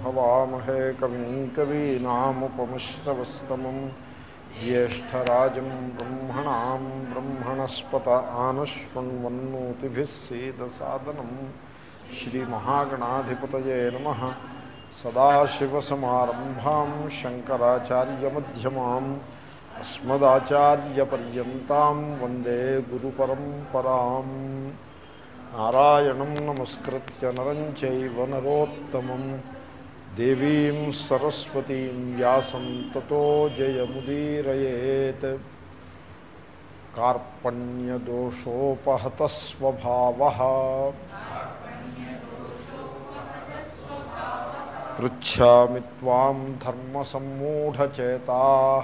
हवामहे कविं कवीनामुपमश्रवस्तमं ज्येष्ठराजं ब्रह्मणां ब्रह्मणस्पत आनश्वन्वन्नोतिभिः सीदसादनं श्रीमहागणाधिपतये नमः सदाशिवसमारम्भां शङ्कराचार्यमध्यमाम् अस्मदाचार्यपर्यन्तां वन्दे गुरुपरम्पराम् नारायणं नमस्कृत्य नरं चैव नरोत्तमं देवीं सरस्वतीं व्यासं ततो जयमुदीरयेत् कार्पण्यदोषोपहतस्वभावः पृच्छामि त्वां धर्मसम्मूढचेताः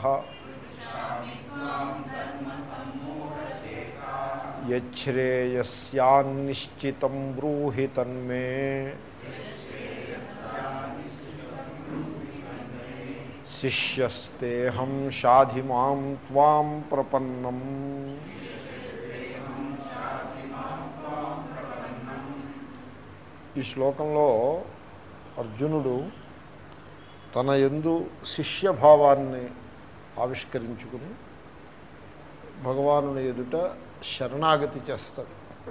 यच्छ्रेयस्यान्निश्चितं ब्रूहि तन्मे शिष्यस्तेऽहं शाधि मां त्वां प्रपन्नम् ఈ శ్లోకంలో అర్జునుడు తన ఎందు శిష్యభావాన్ని ఆవిష్కరించుకుని భగవానుని ఎదుట శరణాగతి చేస్తాడు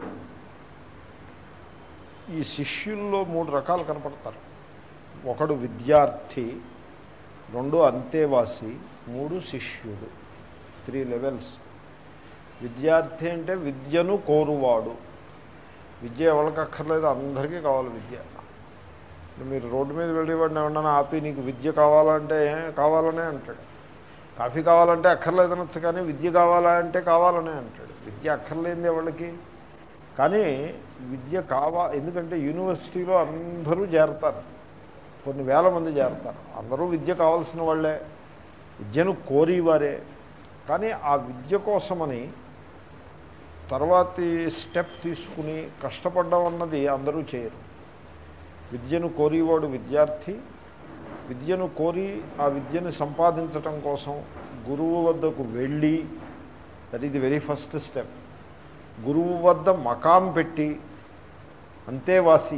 ఈ శిష్యుల్లో మూడు రకాలు కనపడతారు ఒకడు విద్యార్థి రెండు అంతేవాసి మూడు శిష్యుడు త్రీ లెవెల్స్ విద్యార్థి అంటే విద్యను కోరువాడు విద్య ఎవరికి అక్కర్లేదు అందరికీ కావాలి విద్య మీరు రోడ్డు మీద వెళ్ళేవాడిని ఏమన్నా ఆపి నీకు విద్య కావాలంటే కావాలనే అంటాడు కాఫీ కావాలంటే అక్కర్లేదనొచ్చు కానీ విద్య కావాలంటే కావాలనే అంటాడు విద్య అక్కర్లేంది ఎవరికి కానీ విద్య కావా ఎందుకంటే యూనివర్సిటీలో అందరూ చేరతారు కొన్ని వేల మంది చేరతారు అందరూ విద్య కావాల్సిన వాళ్ళే విద్యను కోరేవారే కానీ ఆ విద్య కోసమని తర్వాతి స్టెప్ తీసుకుని కష్టపడడం అన్నది అందరూ చేయరు విద్యను కోరేవాడు విద్యార్థి విద్యను కోరి ఆ విద్యను సంపాదించటం కోసం గురువు వద్దకు వెళ్ళి that is the very first step గురువు వద్ద మకాం పెట్టి అంతేవాసి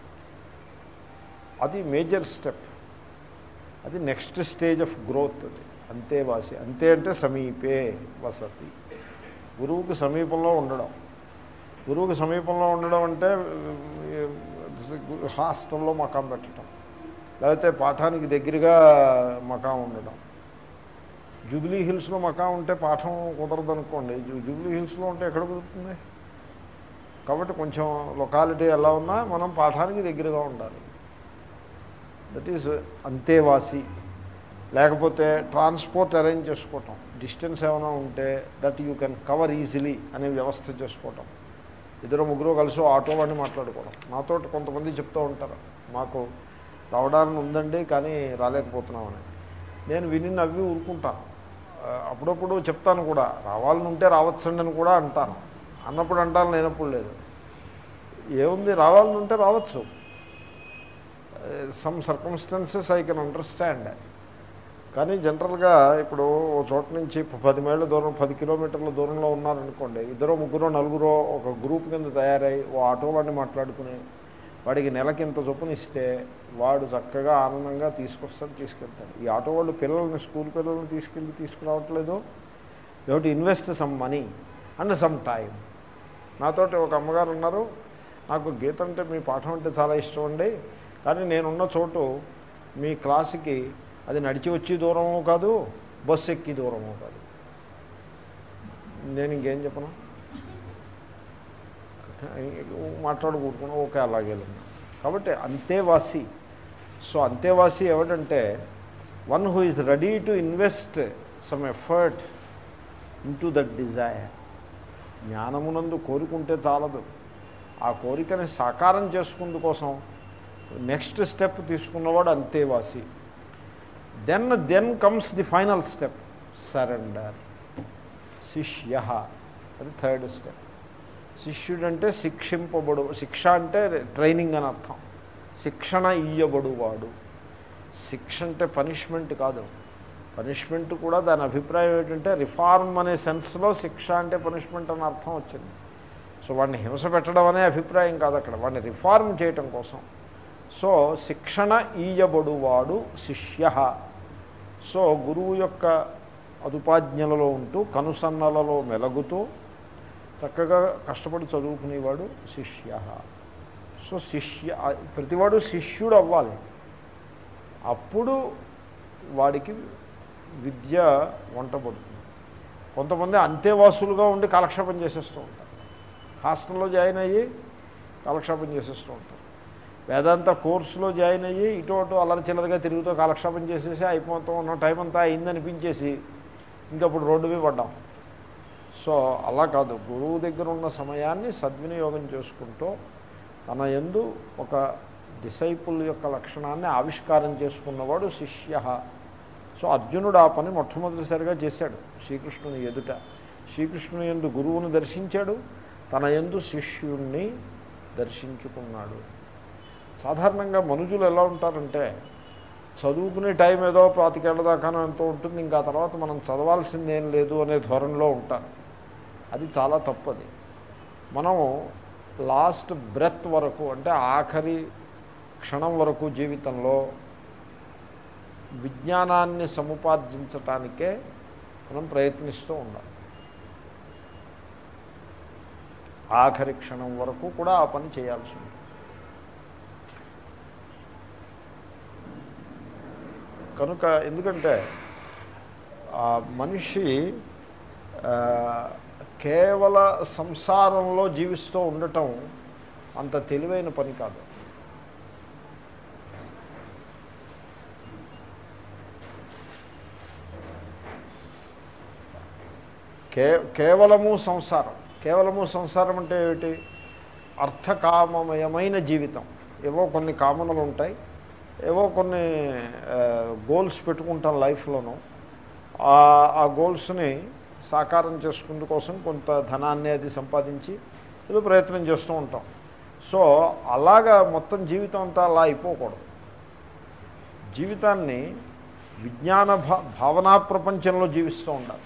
అది మేజర్ స్టెప్ అది నెక్స్ట్ స్టేజ్ ఆఫ్ గ్రోత్ అది అంతేవాసి అంతే అంటే సమీపే వసతి గురువుకి సమీపంలో ఉండడం గురువుకి సమీపంలో ఉండడం అంటే హాస్టల్లో మకాం పెట్టడం లేకపోతే పాఠానికి దగ్గరగా మకాం ఉండడం జూబ్లీ హిల్స్లో మకాం ఉంటే పాఠం కుదరదు అనుకోండి జూబ్లీ హిల్స్లో ఉంటే ఎక్కడ కుదురుతుంది కాబట్టి కొంచెం లొకాలిటీ ఎలా ఉన్నా మనం పాఠానికి దగ్గరగా ఉండాలి దట్ ఈజ్ అంతేవాసి లేకపోతే ట్రాన్స్పోర్ట్ అరేంజ్ చేసుకోవటం డిస్టెన్స్ ఏమైనా ఉంటే that you can cover easily అనే వ్యవస్థ చేసుకోవటం ఇద్దరు ముగ్గురు కలిసి ఆటో వాడిని మాట్లాడుకోవడం నాతో కొంతమంది చెప్తూ ఉంటారు మాకు రావడానికి ఉందండి కానీ రాలేకపోతున్నామని నేను విని నవ్వి ఊరుకుంటాను అప్పుడప్పుడు చెప్తాను కూడా రావాలని ఉంటే రావచ్చండి అని కూడా అంటాను అన్నప్పుడు అంటాను లేనప్పుడు లేదు ఏముంది రావాలని ఉంటే రావచ్చు some circumstances I can understand కానీ జనరల్గా ఇప్పుడు ఓ చోట నుంచి పది మైళ్ళ దూరం పది కిలోమీటర్ల దూరంలో ఉన్నారనుకోండి ఇద్దరు ముగ్గురు నలుగురు ఒక గ్రూప్ కింద తయారై ఓ ఆటో వాడిని మాట్లాడుకుని వాడికి నెలకి ఇంత చొప్పున ఇస్తే వాడు చక్కగా ఆనందంగా తీసుకొస్తాడు తీసుకెళ్తాడు ఈ ఆటో వాళ్ళు పిల్లల్ని స్కూల్ పిల్లల్ని తీసుకెళ్ళి తీసుకురావట్లేదు to invest some money and some time నాతోటి ఒక అమ్మగారు ఉన్నారు నాకు గీత అంటే మీ పాఠం అంటే చాలా ఇష్టం అండి కానీ నేనున్న చోటు మీ క్లాసుకి అది నడిచి వచ్చి దూరము కాదు బస్సు ఎక్కి దూరము కాదు నేను ఇంకేం చెప్పను మాట్లాడుకుంటున్నా ఓకే అలాగే కాబట్టి అంతేవాసి సో అంతేవాసి ఎవడంటే one who is ready to invest some effort into that desire జ్ఞానమునందు కోరుకుంటే చాలదు ఆ కోరికని సాకారం చేసుకుందు కోసం నెక్స్ట్ స్టెప్ తీసుకున్నవాడు అంతేవాసి then then comes the final step surrender శిష్య అది థర్డ్ స్టెప్ శిష్యుడు అంటే శిక్షింపబడు శిక్ష అంటే ట్రైనింగ్ అని అర్థం శిక్షణ ఇయ్యబడువాడు శిక్ష అంటే పనిష్మెంట్ కాదు పనిష్మెంట్ కూడా దాని అభిప్రాయం ఏంటంటే రిఫార్మ్ అనే సెన్స్లో శిక్ష అంటే పనిష్మెంట్ అని అర్థం వచ్చింది సో వాడిని హింస పెట్టడం అనే అభిప్రాయం కాదు అక్కడ వాడిని రిఫార్మ్ చేయటం కోసం సో శిక్షణ ఈయబడువాడు శిష్య సో గురువు యొక్క అదుపాజ్ఞలలో ఉంటూ కనుసన్నలలో మెలగుతూ చక్కగా కష్టపడి చదువుకునేవాడు శిష్య సో శిష్య ప్రతివాడు శిష్యుడు అవ్వాలి అప్పుడు వాడికి విద్య వంటపడుతుంది కొంతమంది అంతేవాసులుగా ఉండి కాలక్షేపం చేసేస్తూ ఉంటారు హాస్టల్లో జాయిన్ అయ్యి కాలక్షేపం చేసేస్తూ ఉంటారు వేదాంత కోర్సులో జాయిన్ అయ్యి ఇటు అటు అల్లరి చిల్లరగా తిరుగుతూ కాలక్షేపం చేసేసి అయిపోతూ ఉన్న టైం అంతా అయిందనిపించేసి ఇంకప్పుడు రోడ్డు మీద పడ్డాం సో అలా కాదు గురువు దగ్గర ఉన్న సమయాన్ని సద్వినియోగం చేసుకుంటూ తన ఎందు ఒక డిసైపుల్ యొక్క లక్షణాన్ని ఆవిష్కారం చేసుకున్నవాడు శిష్య సో అర్జునుడు ఆ పని మొట్టమొదటిసారిగా చేశాడు శ్రీకృష్ణుని ఎదుట శ్రీకృష్ణుని ఎందు గురువును దర్శించాడు తన ఎందు శిష్యుణ్ణి దర్శించుకున్నాడు సాధారణంగా మనుజులు ఎలా ఉంటారంటే చదువుకునే టైం ఏదో పాతికేళ్ల దాకానో ఎంతో ఉంటుంది ఇంకా ఆ తర్వాత మనం చదవాల్సిందేం లేదు అనే ధోరణిలో ఉంటారు అది చాలా తప్పది మనం లాస్ట్ బ్రెత్ వరకు అంటే ఆఖరి క్షణం వరకు జీవితంలో విజ్ఞానాన్ని సముపార్జించటానికే మనం ప్రయత్నిస్తూ ఉండాలి ఆఖరి క్షణం వరకు కూడా ఆ పని చేయాల్సి ఉంది కనుక ఎందుకంటే ఆ మనిషి ఆ, కేవల సంసారంలో జీవిస్తూ ఉండటం అంత తెలివైన పని కాదు కే కేవలము సంసారం కేవలము సంసారం అంటే ఏమిటి అర్థకామమయమైన జీవితం ఏవో కొన్ని కామనలు ఉంటాయి ఏవో కొన్ని గోల్స్ పెట్టుకుంటాం లైఫ్లోనూ ఆ- ఆ గోల్స్ని సాకారం చేసుకుందు కోసం కొంత ధనాన్ని అది సంపాదించి ఏదో ప్రయత్నం చేస్తూ ఉంటాం సో అలాగా మొత్తం జీవితం అంతా అలా అయిపోకూడదు జీవితాన్ని విజ్ఞాన భా భావనా ప్రపంచంలో జీవిస్తూ ఉండాలి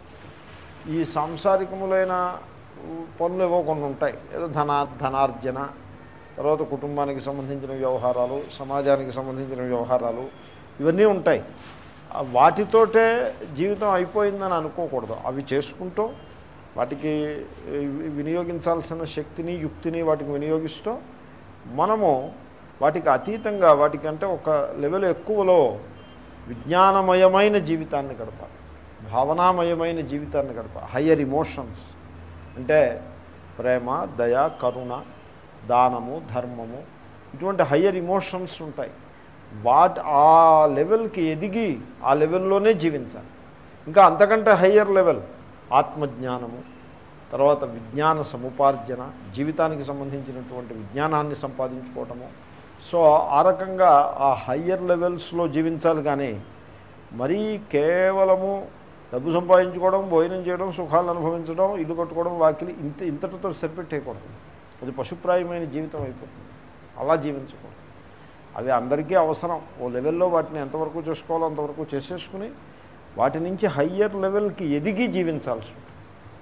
ఈ సాంసారికములైన పనులు ఏవో కొన్ని ఉంటాయి ఏదో ధనా ధనార్జన తర్వాత కుటుంబానికి సంబంధించిన వ్యవహారాలు సమాజానికి సంబంధించిన వ్యవహారాలు ఇవన్నీ ఉంటాయి ఆ వాటితోటే జీవితం అయిపోయిందని అనుకోకూడదు అవి చేసుకుంటూ వాటికి వి- వినియోగించాల్సిన శక్తిని యుక్తిని వాటికి వినియోగిస్తూ మనము వాటికి అతీతంగా వాటికంటే ఒక లెవెల్ ఎక్కువలో విజ్ఞానమయమైన జీవితాన్ని గడపాలి భావనామయమైన జీవితాన్ని గడపాలి హయ్యర్ ఇమోషన్స్ అంటే ప్రేమ దయ కరుణ దానము ధర్మము ఇటువంటి హయ్యర్ ఇమోషన్స్ ఉంటాయి వాట్ ఆ లెవెల్కి ఎదిగి ఆ లెవెల్లోనే జీవించాలి ఇంకా అంతకంటే హయ్యర్ లెవెల్ ఆత్మజ్ఞానము తర్వాత విజ్ఞాన సముపార్జన జీవితానికి సంబంధించినటువంటి విజ్ఞానాన్ని సంపాదించుకోవటము సో ఆ రకంగా ఆ హయ్యర్ లెవెల్స్లో జీవించాలి కానీ మరీ కేవలము డబ్బు సంపాదించుకోవడం భోజనం చేయడం సుఖాలను అనుభవించడం ఇల్లు కట్టుకోవడం వాకిలి ఇంత ఇంతటితో సరిపెట్టేయకూడదు అది పశుప్రాయమైన జీవితం అయిపోతుంది అలా జీవించకూడదు అవి అందరికీ అవసరం ఓ లెవెల్లో వాటిని ఎంతవరకు చేసుకోవాలో అంతవరకు చేసేసుకుని వాటి నుంచి హయ్యర్ లెవెల్కి ఎదిగి జీవించాల్సి ఉంటుంది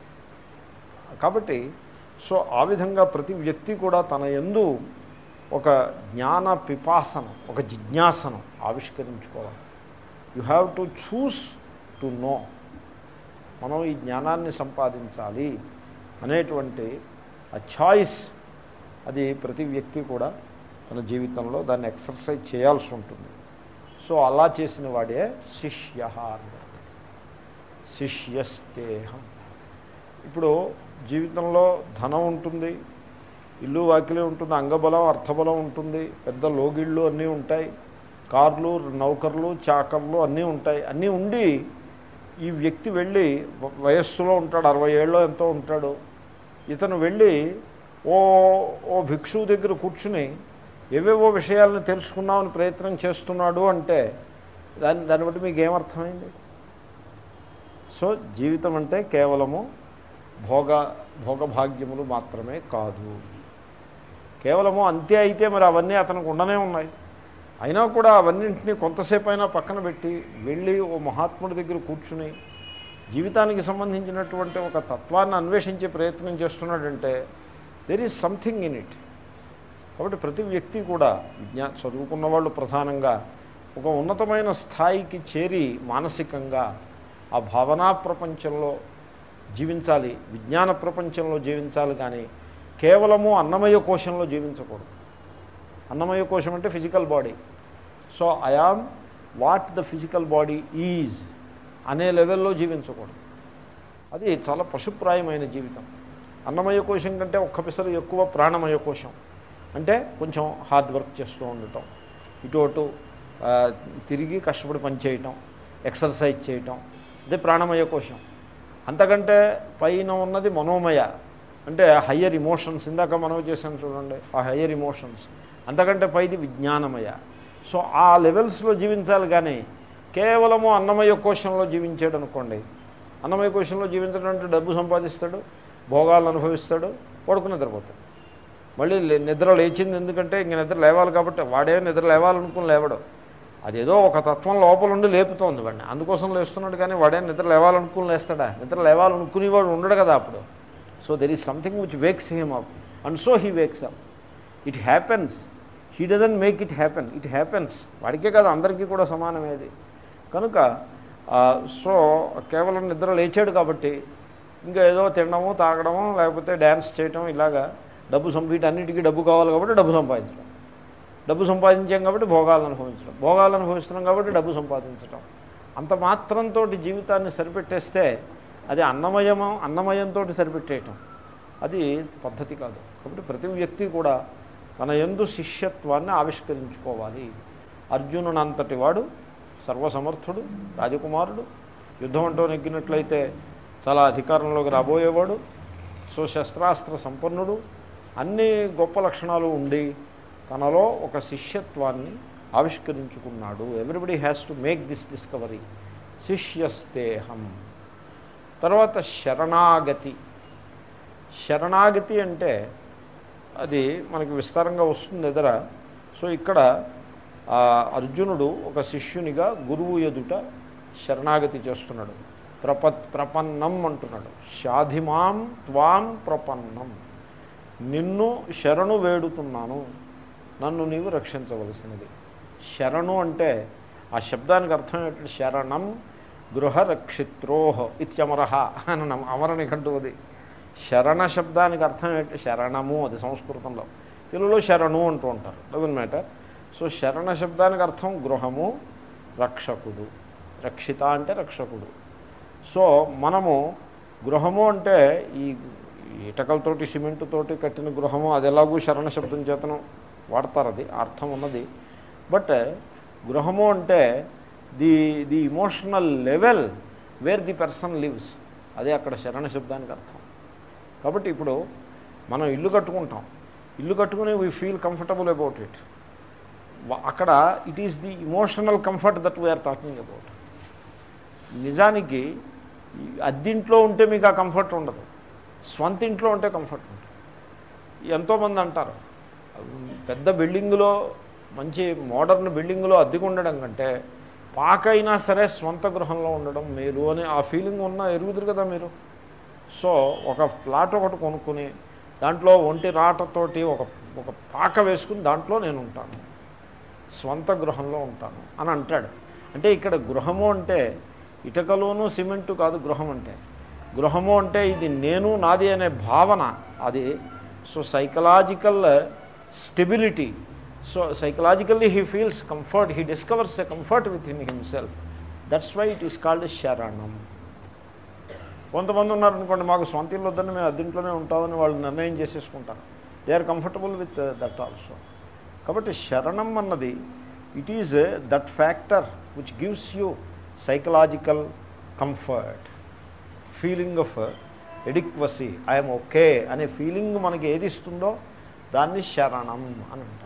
కాబట్టి సో ఆ విధంగా ప్రతి వ్యక్తి కూడా తన ఎందు ఒక జ్ఞాన పిపాసనం ఒక జిజ్ఞాసనం ఆవిష్కరించుకోవాలి you have to choose to know మనం ఈ జ్ఞానాన్ని సంపాదించాలి అనేటువంటి ఆ చాయిస్ అది ప్రతి వ్యక్తి కూడా తన జీవితంలో దాన్ని ఎక్సర్సైజ్ చేయాల్సి ఉంటుంది సో అలా చేసిన వాడే శిష్య అన్నారు శిష్యస్తేహం ఇప్పుడు జీవితంలో ధనం ఉంటుంది ఇల్లు వాకిలి ఉంటుంది అంగబలం అర్థబలం ఉంటుంది పెద్ద లోగిళ్ళు అన్నీ ఉంటాయి కార్లు నౌకర్లు చాకర్లు అన్నీ ఉంటాయి అన్నీ ఉండి ఈ వ్యక్తి వెళ్ళి వ- వయస్సులో ఉంటాడు అరవై ఏళ్ళలో ఎంతో ఉంటాడు ఇతను వెళ్ళి ఓ ఓ భిక్షువు దగ్గర కూర్చుని ఏవేవో విషయాలను తెలుసుకుందామని ప్రయత్నం చేస్తున్నాడు అంటే దాన్ని దాన్ని బట్టి మీకు ఏమర్థమైంది సో జీవితం అంటే కేవలము భోగ భోగభాగ్యములు మాత్రమే కాదు కేవలము అంతే అయితే మరి అవన్నీ అతనికి ఉండనే ఉన్నాయి అయినా కూడా అవన్నింటినీ కొంతసేపు అయినా పక్కన పెట్టి వెళ్ళి ఓ మహాత్ముడి దగ్గర కూర్చుని జీవితానికి సంబంధించినటువంటి ఒక తత్వాన్ని అన్వేషించే ప్రయత్నం చేస్తున్నాడంటే there is something in it కాబట్టి ప్రతి వ్యక్తి కూడా విజ్ఞా చదువుకున్న వాళ్ళు ప్రధానంగా ఒక ఉన్నతమైన స్థాయికి చేరి మానసికంగా ఆ భావనా ప్రపంచంలో జీవించాలి విజ్ఞాన ప్రపంచంలో జీవించాలి కానీ కేవలము అన్నమయ కోశంలో జీవించకూడదు అన్నమయ కోశం అంటే physical body so I am what the physical body is అనే లెవెల్లో జీవించకూడదు అది చాలా పశుప్రాయమైన జీవితం అన్నమయ కోశం కంటే ఒక్క పిసరు ఎక్కువ ప్రాణమయ కోశం అంటే కొంచెం హార్డ్ వర్క్ చేస్తూ ఉండటం ఇటు అటు ఆ, తిరిగి కష్టపడి పనిచేయటం ఎక్సర్సైజ్ చేయటం అదే ప్రాణమయ కోశం అంతకంటే పైన ఉన్నది మనోమయ అంటే హయ్యర్ ఇమోషన్స్ ఇందాక మనం చేసాం చూడండి ఆ హయ్యర్ ఇమోషన్స్ అంతకంటే పైది విజ్ఞానమయ సో ఆ లెవెల్స్లో జీవించాలి కానీ కేవలము అన్నమయ కోశంలో జీవించాడు అనుకోండి అన్నమయ కోశంలో జీవించడం అంటే డబ్బు సంపాదిస్తాడు భోగాలను అనుభవిస్తాడు పడుకుని నిద్రపోతాడు మళ్ళీ లే- నిద్ర లేచింది ఎందుకంటే ఇంక నిద్ర లేవాలి కాబట్టి వాడే నిద్ర లేవాలనుకుని లేవడం అదేదో ఒక తత్వం లోపల ఉండి లేపుతోంది వాడిని అందుకోసం లేస్తున్నాడు కానీ వాడే నిద్ర లేవాలనుకుని లేస్తాడా నిద్ర లేవాలనుకునేవాడు ఉండడు కదా అప్పుడు so there is something which wakes him up and so he wakes up it happens he doesn't make it happen it happens వాడికే కాదు అందరికీ కూడా సమానమేది కనుక ఆ, సో కేవలం నిద్ర లేచాడు కాబట్టి ఇంకా ఏదో తినడము తాగడము లేకపోతే డ్యాన్స్ చేయటం ఇలాగా డబ్బు సం వీటన్నిటికీ డబ్బు కావాలి కాబట్టి డబ్బు సంపాదించడం డబ్బు సంపాదించాం కాబట్టి భోగాలను అనుభవించడం భోగాలను అనుభవిస్తున్నాం కాబట్టి డబ్బు సంపాదించడం అంత మాత్రంతో జీవితాన్ని సరిపెట్టేస్తే అది అన్నమయము అన్నమయంతో సరిపెట్టేయటం అది పద్ధతి కాదు కాబట్టి ప్రతి వ్యక్తి కూడా తన యందు శిష్యత్వాన్ని ఆవిష్కరించుకోవాలి అర్జునునంతటి వాడు సర్వసమర్థుడు రాజకుమారుడు యుద్ధం అంటూ నెగ్గినట్లయితే చాలా అధికారంలోకి రాబోయేవాడు సో శస్త్రాస్త్ర సంపన్నుడు అన్ని గొప్ప లక్షణాలు ఉండి తనలో ఒక శిష్యత్వాన్ని ఆవిష్కరించుకున్నాడు everybody has to make this discovery శిష్యస్తేహం తర్వాత శరణాగతి శరణాగతి అంటే అది మనకి విస్తారంగా వస్తుంది ఎదర సో ఇక్కడ ఆ, అర్జునుడు ఒక శిష్యునిగా గురువు ఎదుట శరణాగతి చేస్తున్నాడు ప్రపత్ ప్రపన్నం అంటున్నాడు షాధిమాం త్వాం ప్రపన్నం నిన్ను శరణు వేడుతున్నాను నన్ను నీవు రక్షించవలసినది శరణు అంటే ఆ శబ్దానికి అర్థం ఏంటంటే శరణం గృహరక్షిత్రోహ ఇత్యమరహ అని నమ్మ- అమర నిఘంటువుది శరణ శబ్దానికి అర్థం ఏంటి శరణము అది సంస్కృతంలో తెలుగులో శరణు అంటూ ఉంటారు డజన్ మ్యాటర్ సో శరణ శబ్దానికి అర్థం గృహము రక్షకుడు రక్షిత అంటే రక్షకుడు సో మనము గృహము అంటే ఈ ఇటకలతోటి సిమెంటుతోటి కట్టిన గృహము అది ఎలాగూ శరణ శబ్దం చేతను వాడతారు అది అర్థం ఉన్నది బట్ గృహము అంటే the the emotional level where the person lives అదే అక్కడ శరణ శబ్దానికి అర్థం కాబట్టి ఇప్పుడు మనం ఇల్లు కట్టుకుంటాం ఇల్లు కట్టుకుని we feel comfortable about it అక్కడ it is the emotional comfort that we are talking about నిజానికి ఈ అద్దింట్లో ఉంటే మీకు ఆ కంఫర్ట్ ఉండదు స్వంత ఇంట్లో ఉంటే కంఫర్ట్ ఉంటుంది ఎంతోమంది అంటారు పెద్ద బిల్డింగులో మంచి మోడర్న్ బిల్డింగులో అద్దెకు ఉండడం కంటే పాక అయినా సరే స్వంత గృహంలో ఉండడం మేలు అని ఆ ఫీలింగ్ ఉన్న ఎరుగుదురు కదా మీరు సో ఒక ప్లాట్ ఒకటి కొనుక్కుని దాంట్లో ఒంటి రాటతోటి ఒక ఒక పాక వేసుకుని దాంట్లో నేను ఉంటాను స్వంత గృహంలో ఉంటాను అని అంటాడు అంటే ఇక్కడ గృహము అంటే ఇటుకలోను సిమెంటు కాదు గృహం అంటే గృహము అంటే ఇది నేను నాది అనే భావన అది so psychological stability so psychologically he feels comfort he discovers a comfort within himself that's why it is called శరణం కొంతమంది ఉన్నారనుకోండి మాకు సొంత ఇల్లు వద్దని మేము అద్దీంట్లోనే ఉంటామని వాళ్ళు నిర్ణయం చేసేసుకుంటారు they are comfortable with that also కాబట్టి శరణం అన్నది it is that factor which gives you psychological comfort feeling of adequacy I'm okay అనే ఫీలింగ్ మనకి ఏది ఇస్తుందో దాన్ని శరణం అని అంటారు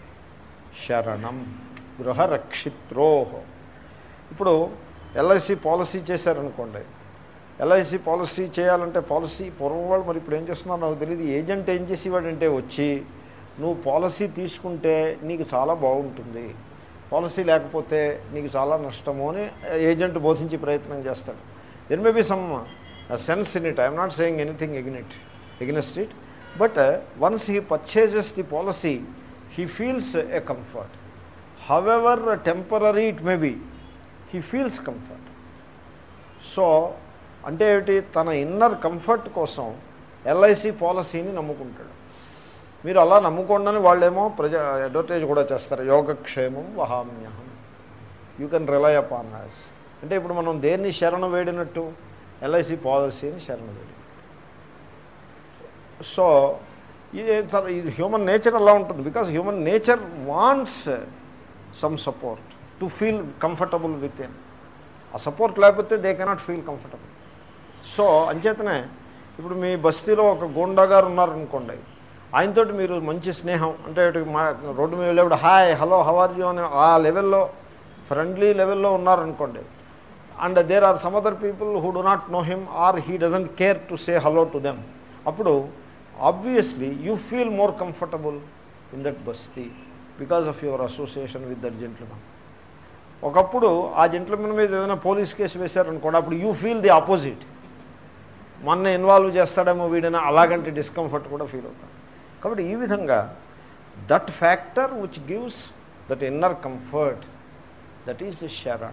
శరణం గృహరక్షిత్రోహ ఇప్పుడు ఎల్ఐసి పాలసీ చేశారనుకోండి ఎల్ఐసి పాలసీ చేయాలంటే పాలసీ పూర్వం వాళ్ళు మరి ఇప్పుడు ఏం చేస్తున్నారు నాకు తెలియదు ఏజెంట్ ఏం చేసేవాడంటే వచ్చి నువ్వు పాలసీ తీసుకుంటే నీకు చాలా బాగుంటుంది పాలసీ లేకపోతే నీకు చాలా నష్టము అని ఏజెంట్ బోధించే ప్రయత్నం చేస్తాడు there may be some sense in it I'm not saying anything against against it but once he purchases the policy he feels a comfort however temporary it may be he feels comfort so అంటే ఏమిటి తన inner comfort కోసం LIC పాలసీని నమ్ముకుంటాడు మీరు అలా నమ్ముకోండి వాళ్ళేమో ప్రజా advertise కూడా చేస్తారు యోగక్షేమం వహామ్యహం you can rely upon us అంటే ఇప్పుడు మనం దేన్ని శరణ వేడినట్టు ఎల్ఐసి పాలసీని శరణ వేడి సో ఇది చాలా- ఇది హ్యూమన్ నేచర్ అలా ఉంటుంది because human nature wants some support to feel comfortable with in ఆ సపోర్ట్ లేకపోతే they cannot feel comfortable so అంచేతనే ఇప్పుడు మీ బస్తీలో ఒక గోండా గారు ఉన్నారనుకోండి ఆయనతోటి మీరు మంచి స్నేహం అంటే ఇటు మా రోడ్డు మీద వెళ్ళేప్పుడు హాయ్ హలో హవర్ యూ అని ఆ లెవెల్లో ఫ్రెండ్లీ లెవెల్లో ఉన్నారనుకోండి and there are some other people who do not know him or he doesn't care to say hello to them అప్పుడు obviously you feel more comfortable in that basti because of your association with that gentleman ఒకప్పుడు ఆ gentlemen మీద ఏదైనా police case వేశారనుకోండి అప్పుడు you feel the opposite మొన్న involve చేస్తాడేమో వీడైనా అలాగంటే డిస్కంఫర్ట్ కూడా ఫీల్ అవుతాం కాబట్టి ఈ విధంగా that factor which gives that inner comfort that is the శరణ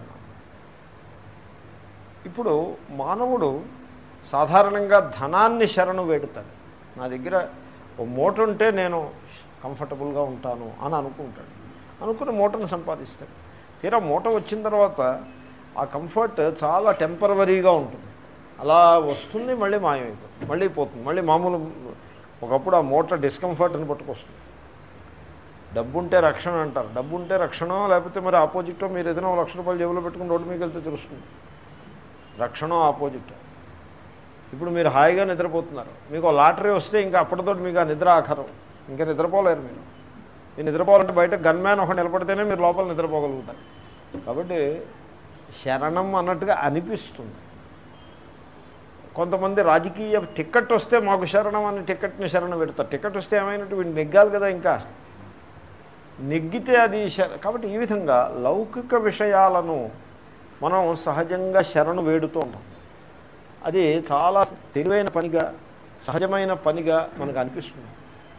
ఇప్పుడు మానవుడు సాధారణంగా ధనాన్ని శరణు వేడుతాడు నా దగ్గర ఓ మూట ఉంటే నేను కంఫర్టబుల్గా ఉంటాను అని అనుకుంటాడు అనుకుని మూటను సంపాదిస్తాడు తీరా మూట వచ్చిన తర్వాత ఆ కంఫర్ట్ చాలా టెంపరవరీగా ఉంటుంది అలా వస్తుంది మళ్ళీ మాయమైపోతుంది మళ్ళీ పోతుంది మళ్ళీ మామూలు ఒకప్పుడు ఆ మూట డిస్కంఫర్ట్ని పట్టుకొస్తుంది డబ్బు ఉంటే రక్షణ అంటారు డబ్బు ఉంటే రక్షణ లేకపోతే మరి ఆపోజిట్ మీరు ఏదైనా ఒక లక్ష రూపాయలు జేబులో పెట్టుకుని రోడ్డు మీకు వెళ్తే తెలుస్తుంది రక్షణ ఆపోజిట్ ఇప్పుడు మీరు హాయిగా నిద్రపోతున్నారు మీకు ఓ లాటరీ వస్తే ఇంకా అప్పటితో మీకు ఆ నిద్ర ఆఖరం ఇంకా నిద్రపోలేరు మీరు మీరు నిద్రపోవాలంటే బయట గన్మ్యాన్ ఒకటి నిలబడితేనే మీరు లోపల నిద్రపోగలుగుతారు కాబట్టి శరణం అన్నట్టుగా అనిపిస్తుంది కొంతమంది రాజకీయ టికెట్ వస్తే మాకు శరణం అని టికెట్ని శరణం పెడతారు టికెట్ వస్తే ఏమైనట్టు వీడు నెగ్గాలి కదా ఇంకా నెగ్గితే అది శర కాబట్టి ఈ విధంగా లౌకిక విషయాలను మనం సహజంగా శరణు వేడుతూ ఉంటాం అది చాలా తెలివైన పనిగా సహజమైన పనిగా మనకు అనిపిస్తుంది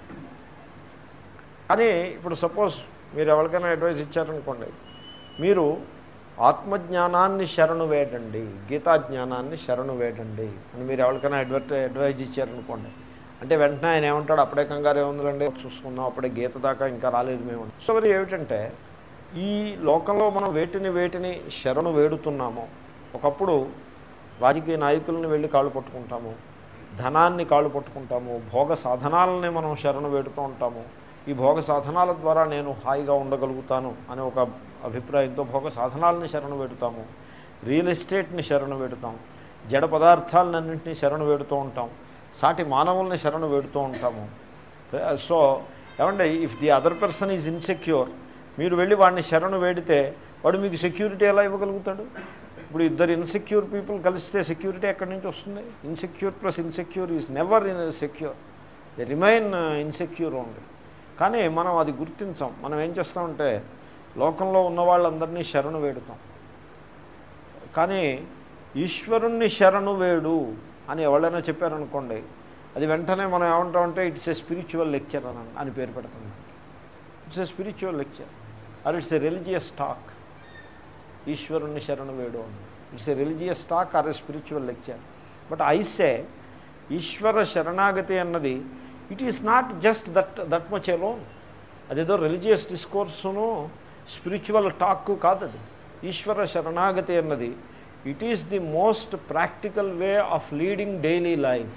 కానీ ఇప్పుడు సపోజ్ మీరు ఎవరికైనా అడ్వైస్ ఇచ్చారనుకోండి మీరు ఆత్మజ్ఞానాన్ని శరణు వేడండి గీతా జ్ఞానాన్ని శరణు వేడండి అని మీరు ఎవరికైనా అడ్వర్టై అడ్వైజ్ ఇచ్చారనుకోండి అంటే వెంటనే ఆయన ఏమంటాడు అప్పుడే కంగారు ఏముందండి చూసుకుందాం అప్పుడే గీత దాకా ఇంకా రాలేదు మేము సో మరి ఏమిటంటే ఈ లోకంలో మనం వేటిని వేటిని శరణు వేడుతున్నామో ఒకప్పుడు రాజకీయ నాయకులను వెళ్ళి కాళ్ళు పట్టుకుంటాము ధనాన్ని కాళ్ళు పట్టుకుంటాము భోగ సాధనాలని మనం శరణు వేడుతూ ఉంటాము ఈ భోగ సాధనాల ద్వారా నేను హాయిగా ఉండగలుగుతాను అనే ఒక అభిప్రాయంతో భోగ సాధనాలని శరణు వేడుతాము రియల్ ఎస్టేట్ని శరణు వేడుతాం జడ పదార్థాలన్నింటినీ శరణు వేడుతూ ఉంటాం సాటి మానవుల్ని శరణు వేడుతూ ఉంటాము సో ఏమంటే if the other person is insecure మీరు వెళ్ళి వాడిని శరణు వేడితే వాడు మీకు సెక్యూరిటీ ఎలా ఇవ్వగలుగుతాడు ఇప్పుడు ఇద్దరు ఇన్సెక్యూర్ పీపుల్ కలిస్తే సెక్యూరిటీ ఎక్కడి నుంచి వస్తుంది insecure plus insecure is never in secure they remain insecure only కానీ మనం అది గుర్తించాం మనం ఏం చేస్తామంటే లోకంలో ఉన్న వాళ్ళందరినీ శరణు వేడుతాం కానీ ఈశ్వరుణ్ణి శరణు వేడు అని ఎవరైనా చెప్పారనుకోండి అది వెంటనే మనం ఏమంటామంటే ఇట్స్ ఏ స్పిరిచువల్ లెక్చర్ అని అని పేరు పెడతాం it's a spiritual lecture or it's a religious talk ఈశ్వరుణ్ణి శరణు వేడు అని it's a religious talk or a spiritual lecture but I say ఈశ్వర శరణాగతి అన్నది it is not just that that much alone అదేదో రిలీజియస్ డిస్కోర్సును స్పిరిచువల్ టాక్ కాదు అది ఈశ్వర శరణాగతి అన్నది it is the most practical way of leading daily life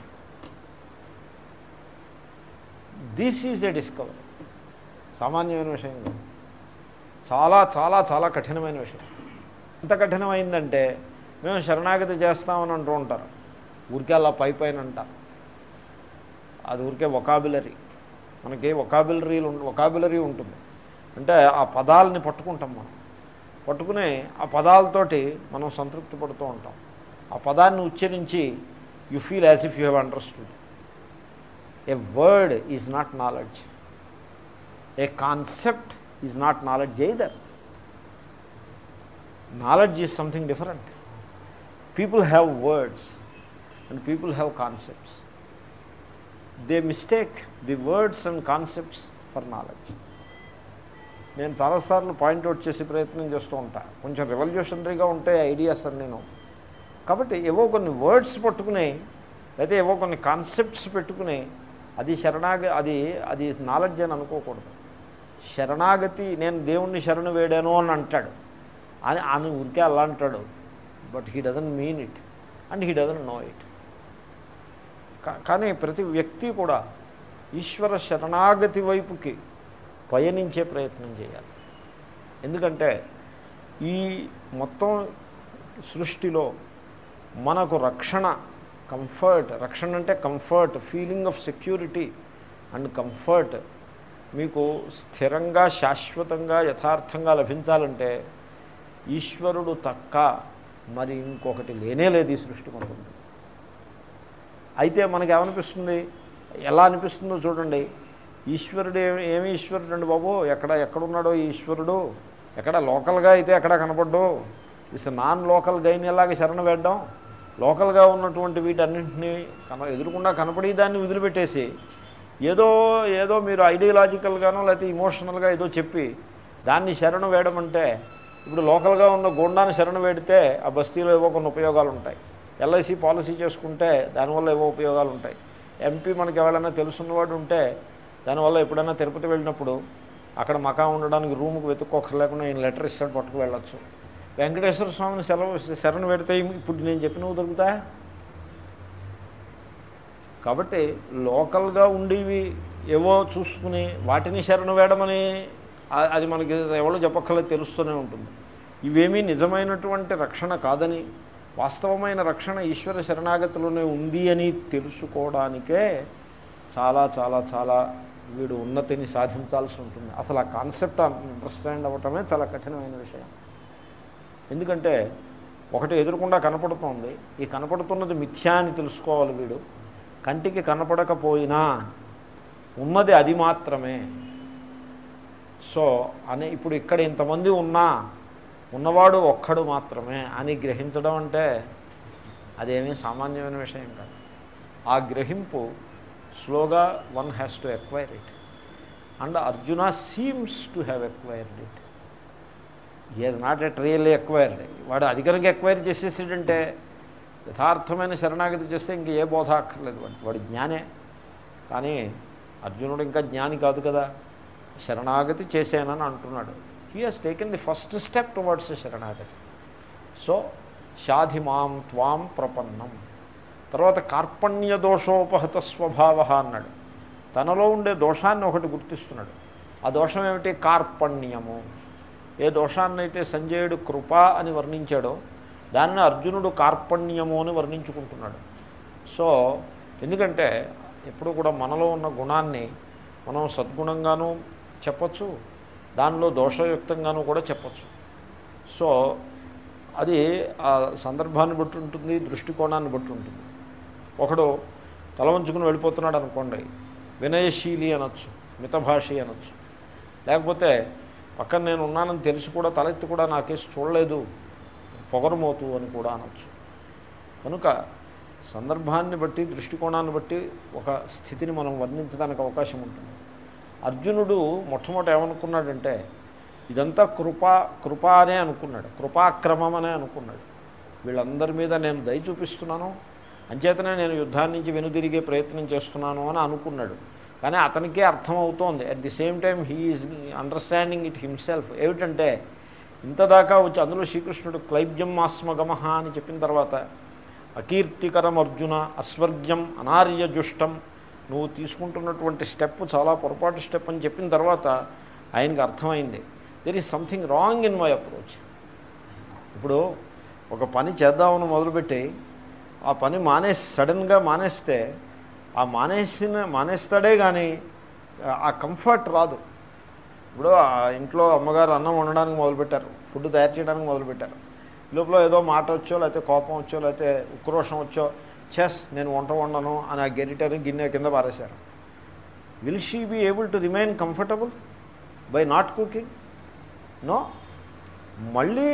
this is a discovery సామాన్యమైన విషయం కాదు చాలా చాలా చాలా కఠినమైన విషయం ఎంత కఠినమైందంటే మేము శరణాగతి చేస్తామని అంటూ ఉంటారు ఊరికే అలా పై పైన అంటారు అది ఊరికే ఒకాబులరీ మనకి ఒకాబులరీలు ఒకాబులరీ ఉంటుంది అంటే ఆ పదాలని పట్టుకుంటాం మనం పట్టుకుని ఆ పదాలతోటి మనం సంతృప్తి పడుతూ ఉంటాం ఆ పదాన్ని ఉచ్చరించి you feel as if you have understood a word is not knowledge a concept is not knowledge either knowledge is something different people have words and people have concepts they mistake the words and concepts for knowledge నేను చాలాసార్లు point out చేసే ప్రయత్నం చేస్తూ ఉంటా కొంచెం రెవల్యూషనరీగా ఉంటాయి ideas అన్నీ నేను కాబట్టి ఏవో కొన్ని వర్డ్స్ పట్టుకుని అయితే ఏవో కొన్ని కాన్సెప్ట్స్ పెట్టుకుని అది శరణాగ అది అది నాలెడ్జ్ అని అనుకోకూడదు శరణాగతి నేను దేవుణ్ణి శరణు వేడాను అని అంటాడు అని అని ఊరికే అలా అంటాడు but he doesn't mean it and he doesn't know it కానీ ప్రతి వ్యక్తి కూడా ఈశ్వర శరణాగతి వైపుకి పయనించే ప్రయత్నం చేయాలి ఎందుకంటే ఈ మొత్తం సృష్టిలో మనకు రక్షణ కంఫర్ట్ రక్షణ అంటే comfort feeling of security and comfort మీకు స్థిరంగా శాశ్వతంగా యథార్థంగా లభించాలంటే ఈశ్వరుడు తక్క మరి ఇంకొకటి లేనే లేదు ఈ సృష్టి మొత్తం అయితే మనకి ఏమనిపిస్తుంది ఎలా అనిపిస్తుందో చూడండి ఈశ్వరుడు ఏమి ఏమి ఈశ్వరుడు అండి బాబు ఎక్కడ ఎక్కడున్నాడో ఈ ఈశ్వరుడు ఎక్కడ లోకల్గా అయితే ఎక్కడ కనపడ్డు ఇస్ నాన్ లోకల్ గైన్ ఎలాగ శరణ వేద్దాం లోకల్గా ఉన్నటువంటి వీటన్నింటినీ కన ఎదురుకుండా కనపడి దాన్ని వదిలిపెట్టేసి ఏదో ఏదో మీరు ఐడియలాజికల్గానో లేకపోతే ఇమోషనల్గా ఏదో చెప్పి దాన్ని శరణు వేయడం అంటే ఇప్పుడు లోకల్గా ఉన్న గోండాన్ని శరణు వేడితే ఆ బస్తీలో ఏవో కొన్ని ఉపయోగాలు ఉంటాయి ఎల్ఐసి పాలసీ చేసుకుంటే దానివల్ల ఏవో ఉపయోగాలు ఉంటాయి ఎంపీ మనకి ఎవరైనా తెలుసున్నవాడు ఉంటే దానివల్ల ఎప్పుడైనా తిరుపతి వెళ్ళినప్పుడు అక్కడ మకా ఉండడానికి రూమ్కి వెతుక్కోకర్లేకుండా ఈయన లెటర్ ఇస్తాడు పట్టుకు వెళ్ళొచ్చు వెంకటేశ్వర స్వామిని సెలవు శరణు పెడితే ఇప్పుడు నేను చెప్పినవి దొరుకుతా కాబట్టి లోకల్గా ఉండేవి ఏవో చూసుకుని వాటిని శరణు వేయడమని ఆ- అది మనకి ఎవరో చెప్పక్కర్లేదు తెలుస్తూనే ఉంటుంది ఇవేమీ నిజమైనటువంటి రక్షణ కాదని వాస్తవమైన రక్షణ ఈశ్వర శరణాగతిలోనే ఉంది అని తెలుసుకోవడానికే చాలా చాలా చాలా వీడు ఉన్నతిని సాధించాల్సి ఉంటుంది అసలు ఆ కాన్సెప్ట్ అండర్స్టాండ్ అవ్వటమే చాలా కఠినమైన విషయం ఎందుకంటే ఒకటి ఎదురకుండా కనపడుతోంది ఈ కనపడుతున్నది మిథ్యా అని తెలుసుకోవాలి వీడు కంటికి కనపడకపోయినా ఉన్నది అది మాత్రమే సో అని ఇప్పుడు ఇక్కడ ఇంతమంది ఉన్నా ఉన్నవాడు ఒక్కడు మాత్రమే అని గ్రహించడం అంటే అదేమీ సామాన్యమైన విషయం కాదు ఆ గ్రహింపు స్లోగా one has to acquire it and Arjuna seems to have acquired it he has not at really acquired వాడు అధికంగా ఎక్వైర్ చేసేసాడంటే యథార్థమైన శరణాగతి చేస్తే ఇంక ఏ బోధ అక్కర్లేదు వాడు వాడు జ్ఞానే కానీ అర్జునుడు ఇంకా జ్ఞాని కాదు కదా శరణాగతి చేశానని అంటున్నాడు he has taken the first step towards శరణాగతి సో షాధిమాం త్వాం ప్రపన్నం తర్వాత కార్పణ్య దోషోపహత స్వభావ అన్నాడు తనలో ఉండే దోషాన్ని ఒకటి గుర్తిస్తున్నాడు ఆ దోషం ఏమిటి కార్పణ్యము ఏ దోషాన్నైతే సంజయుడు కృప అని వర్ణించాడో దాన్ని అర్జునుడు కార్పణ్యము అని వర్ణించుకుంటున్నాడు సో ఎందుకంటే ఎప్పుడు కూడా మనలో ఉన్న గుణాన్ని మనం సద్గుణంగానూ చెప్పచ్చు దానిలో దోషయుక్తంగానూ కూడా చెప్పచ్చు సో అది ఆ సందర్భాన్ని బట్టి ఉంటుంది దృష్టికోణాన్ని బట్టి ఉంటుంది ఒకడు తల వంచుకుని వెళ్ళిపోతున్నాడు అనుకోండి వినయశీలి అనొచ్చు మితభాషి అనొచ్చు లేకపోతే పక్కన నేను ఉన్నానని తెలిసి కూడా తలెత్తి కూడా నాకేసి చూడలేదు పొగరుమోతు అని కూడా అనొచ్చు కనుక సందర్భాన్ని బట్టి దృష్టికోణాన్ని బట్టి ఒక స్థితిని మనం వర్ణించడానికి అవకాశం ఉంటుంది అర్జునుడు మొట్టమొదట ఏమనుకున్నాడంటే ఇదంతా కృపా కృప అనే అనుకున్నాడు కృపాక్రమం అనే అనుకున్నాడు వీళ్ళందరి మీద నేను దయ చూపిస్తున్నాను అంచేతనే నేను యుద్ధాన్ని నుంచి వెనుదిరిగే ప్రయత్నం చేస్తున్నాను అని అనుకున్నాడు కానీ అతనికే అర్థమవుతోంది at the same time he is understanding it himself ఏమిటంటే ఇంతదాకా వచ్చి అందులో శ్రీకృష్ణుడు క్లైబ్యం ఆస్మగమహ అని చెప్పిన తర్వాత అకీర్తికరం అర్జున అస్వర్గ్యం అనార్యజుష్టం నువ్వు తీసుకుంటున్నటువంటి స్టెప్ చాలా పొరపాటు స్టెప్ అని చెప్పిన తర్వాత ఆయనకి అర్థమైంది there is something wrong in my approach ఇప్పుడు ఒక పని చేద్దామని మొదలుపెట్టి ఆ పని మానేసి సడన్గా మానేస్తే ఆ మానేసిన మానేస్తాడే కానీ ఆ కంఫర్ట్ రాదు ఇప్పుడు ఆ ఇంట్లో అమ్మగారు అన్నం వండడానికి మొదలుపెట్టారు ఫుడ్ తయారు చేయడానికి మొదలుపెట్టారు ఈ లోపల ఏదో మాట వచ్చో లేకపోతే కోపం వచ్చో లేకపోతే ఉక్రోషం వచ్చో చెస్ నేను వంట వండను అని ఆ గెరిటని గిన్నె కింద పారేశారు will she be able to remain comfortable by not cooking no మళ్ళీ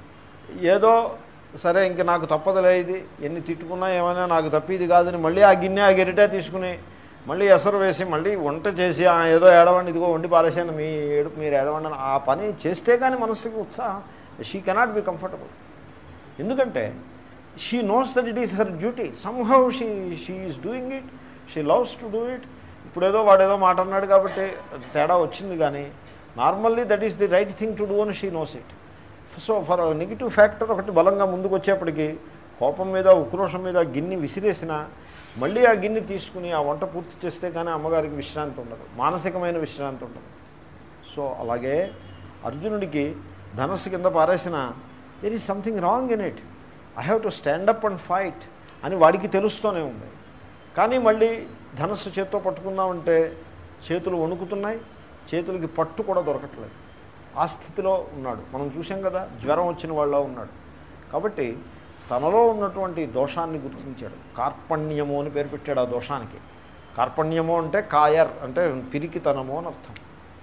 ఏదో సరే ఇంక నాకు తప్పదులే ఇది ఎన్ని తిట్టుకున్నా ఏమైనా నాకు తప్పిది కాదని మళ్ళీ ఆ గిన్నె ఆ గెరిట తీసుకుని మళ్ళీ ఎసరు వేసి మళ్ళీ వంట చేసి "ఆ, ఏదో ఏడవండి ఇదిగో వండి పారేసాను మీ ఏడుపు మీరు ఏడవండి అని ఆ పని చేస్తే కానీ మనస్సుకి ఉత్సాహం షీ కెనాట్ బి కంఫర్టబుల్ ఎందుకంటే she knows that it is her duty somehow she she is doing it she loves to do it ఇప్పుడేదో వాడేదో మాట అన్నాడు కాబట్టి తేడా వచ్చింది కానీ normally that is the right thing to do అని she knows it so for negative factor ఒకటి బలంగా ముందుకు వచ్చేప్పటికి కోపం మీద ఉక్రోషం మీద గిన్నె విసిరేసిన మళ్ళీ ఆ గిన్నె తీసుకుని ఆ వంట పూర్తి చేస్తే కానీ అమ్మగారికి విశ్రాంతి ఉండదు మానసికమైన విశ్రాంతి ఉండదు సో అలాగే అర్జునుడికి ధనస్సు కింద పారేసిన there is something wrong in it I have to stand up and fight అని వాడికి తెలుస్తూనే ఉంది కానీ మళ్ళీ ధనస్సు చేత్తో పట్టుకుందామంటే చేతులు వణుకుతున్నాయి చేతులకి పట్టు కూడా దొరకట్లేదు ఆ స్థితిలో ఉన్నాడు మనం చూసాం కదా జ్వరం వచ్చిన వాళ్ళ ఉన్నాడు కాబట్టి తనలో ఉన్నటువంటి దోషాన్ని గుర్తించాడు కార్పణ్యము అని పేరు పెట్టాడు ఆ దోషానికి కార్పణ్యము అంటే కాయర్ అంటే పిరికితనము అని అర్థం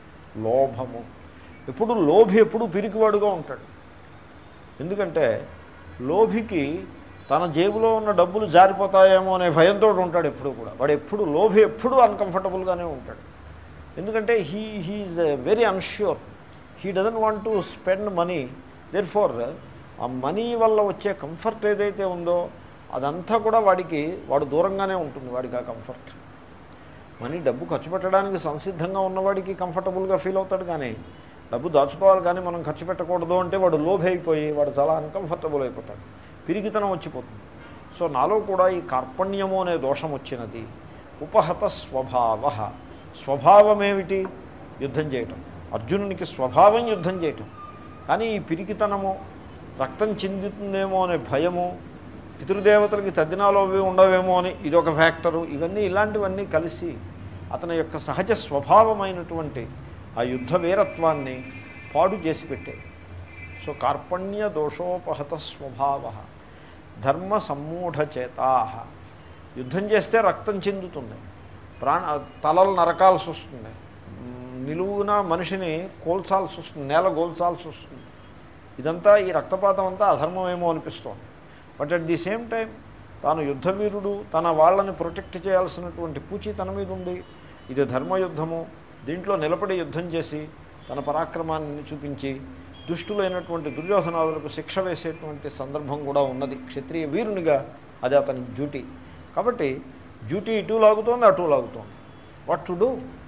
లోభము ఎప్పుడు లోభి ఎప్పుడు పిరికివాడుగా ఉంటాడు ఎందుకంటే లోభికి తన జేబులో ఉన్న డబ్బులు జారిపోతాయేమో అనే భయంతో ఉంటాడు ఎప్పుడు కూడా వాడు ఎప్పుడు లోభి ఎప్పుడు అన్కంఫర్టబుల్గానే ఉంటాడు ఎందుకంటే he he is very unsure he doesn't want to spend money there for ఆ మనీ వల్ల వచ్చే కంఫర్ట్ ఏదైతే ఉందో అదంతా కూడా వాడికి వాడు దూరంగానే ఉంటుంది వాడికి ఆ కంఫర్ట్ మనీ డబ్బు ఖర్చు పెట్టడానికి సంసిద్ధంగా ఉన్నవాడికి కంఫర్టబుల్గా ఫీల్ అవుతాడు కానీ డబ్బు దాచుకోవాలి కానీ మనం ఖర్చు పెట్టకూడదు అంటే వాడు లోభి అయిపోయి వాడు చాలా అన్కంఫర్టబుల్ అయిపోతాడు పిరిగితనం వచ్చిపోతుంది సో నాలో కూడా ఈ కార్పణ్యము అనే దోషం వచ్చినది ఉపహత స్వభావ స్వభావం ఏమిటి యుద్ధం చేయటం అర్జునునికి స్వభావం యుద్ధం చేయటం కానీ ఈ పిరికితనము రక్తం చెందుతుందేమో అనే భయము పితృదేవతలకి తద్దినాలు అవి ఉండవేమో అని ఇదొక ఫ్యాక్టరు ఇవన్నీ ఇలాంటివన్నీ కలిసి అతని యొక్క సహజ స్వభావమైనటువంటి ఆ యుద్ధ వీరత్వాన్ని పాడు చేసి పెట్టాయి సో కార్పణ్య దోషోపహత స్వభావ ధర్మ సమ్మూఢచేతా యుద్ధం చేస్తే రక్తం చెందుతుంది ప్రాణ తలలు నరకాల్సి వస్తుంది మ్, నిలువున మనిషిని కోల్చాల్సి వస్తుంది నేల గోల్చాల్సి వస్తుంది ఇదంతా ఈ రక్తపాతం అంతా అధర్మమేమో అనిపిస్తోంది but at the same time తాను యుద్ధవీరుడు తన వాళ్ళని ప్రొటెక్ట్ చేయాల్సినటువంటి పూచి తన మీద ఉంది ఇది ధర్మయుద్ధము దీంట్లో నిలబడి యుద్ధం చేసి తన పరాక్రమాన్ని చూపించి దుష్టులైనటువంటి దుర్యోధనాదులకు శిక్ష వేసేటువంటి సందర్భం కూడా ఉన్నది క్షత్రియ వీరునిగా అది అతని డ్యూటీ కాబట్టి డ్యూటీ ఇటు లాగుతోంది అటు లాగుతోంది వాట్ టు డూ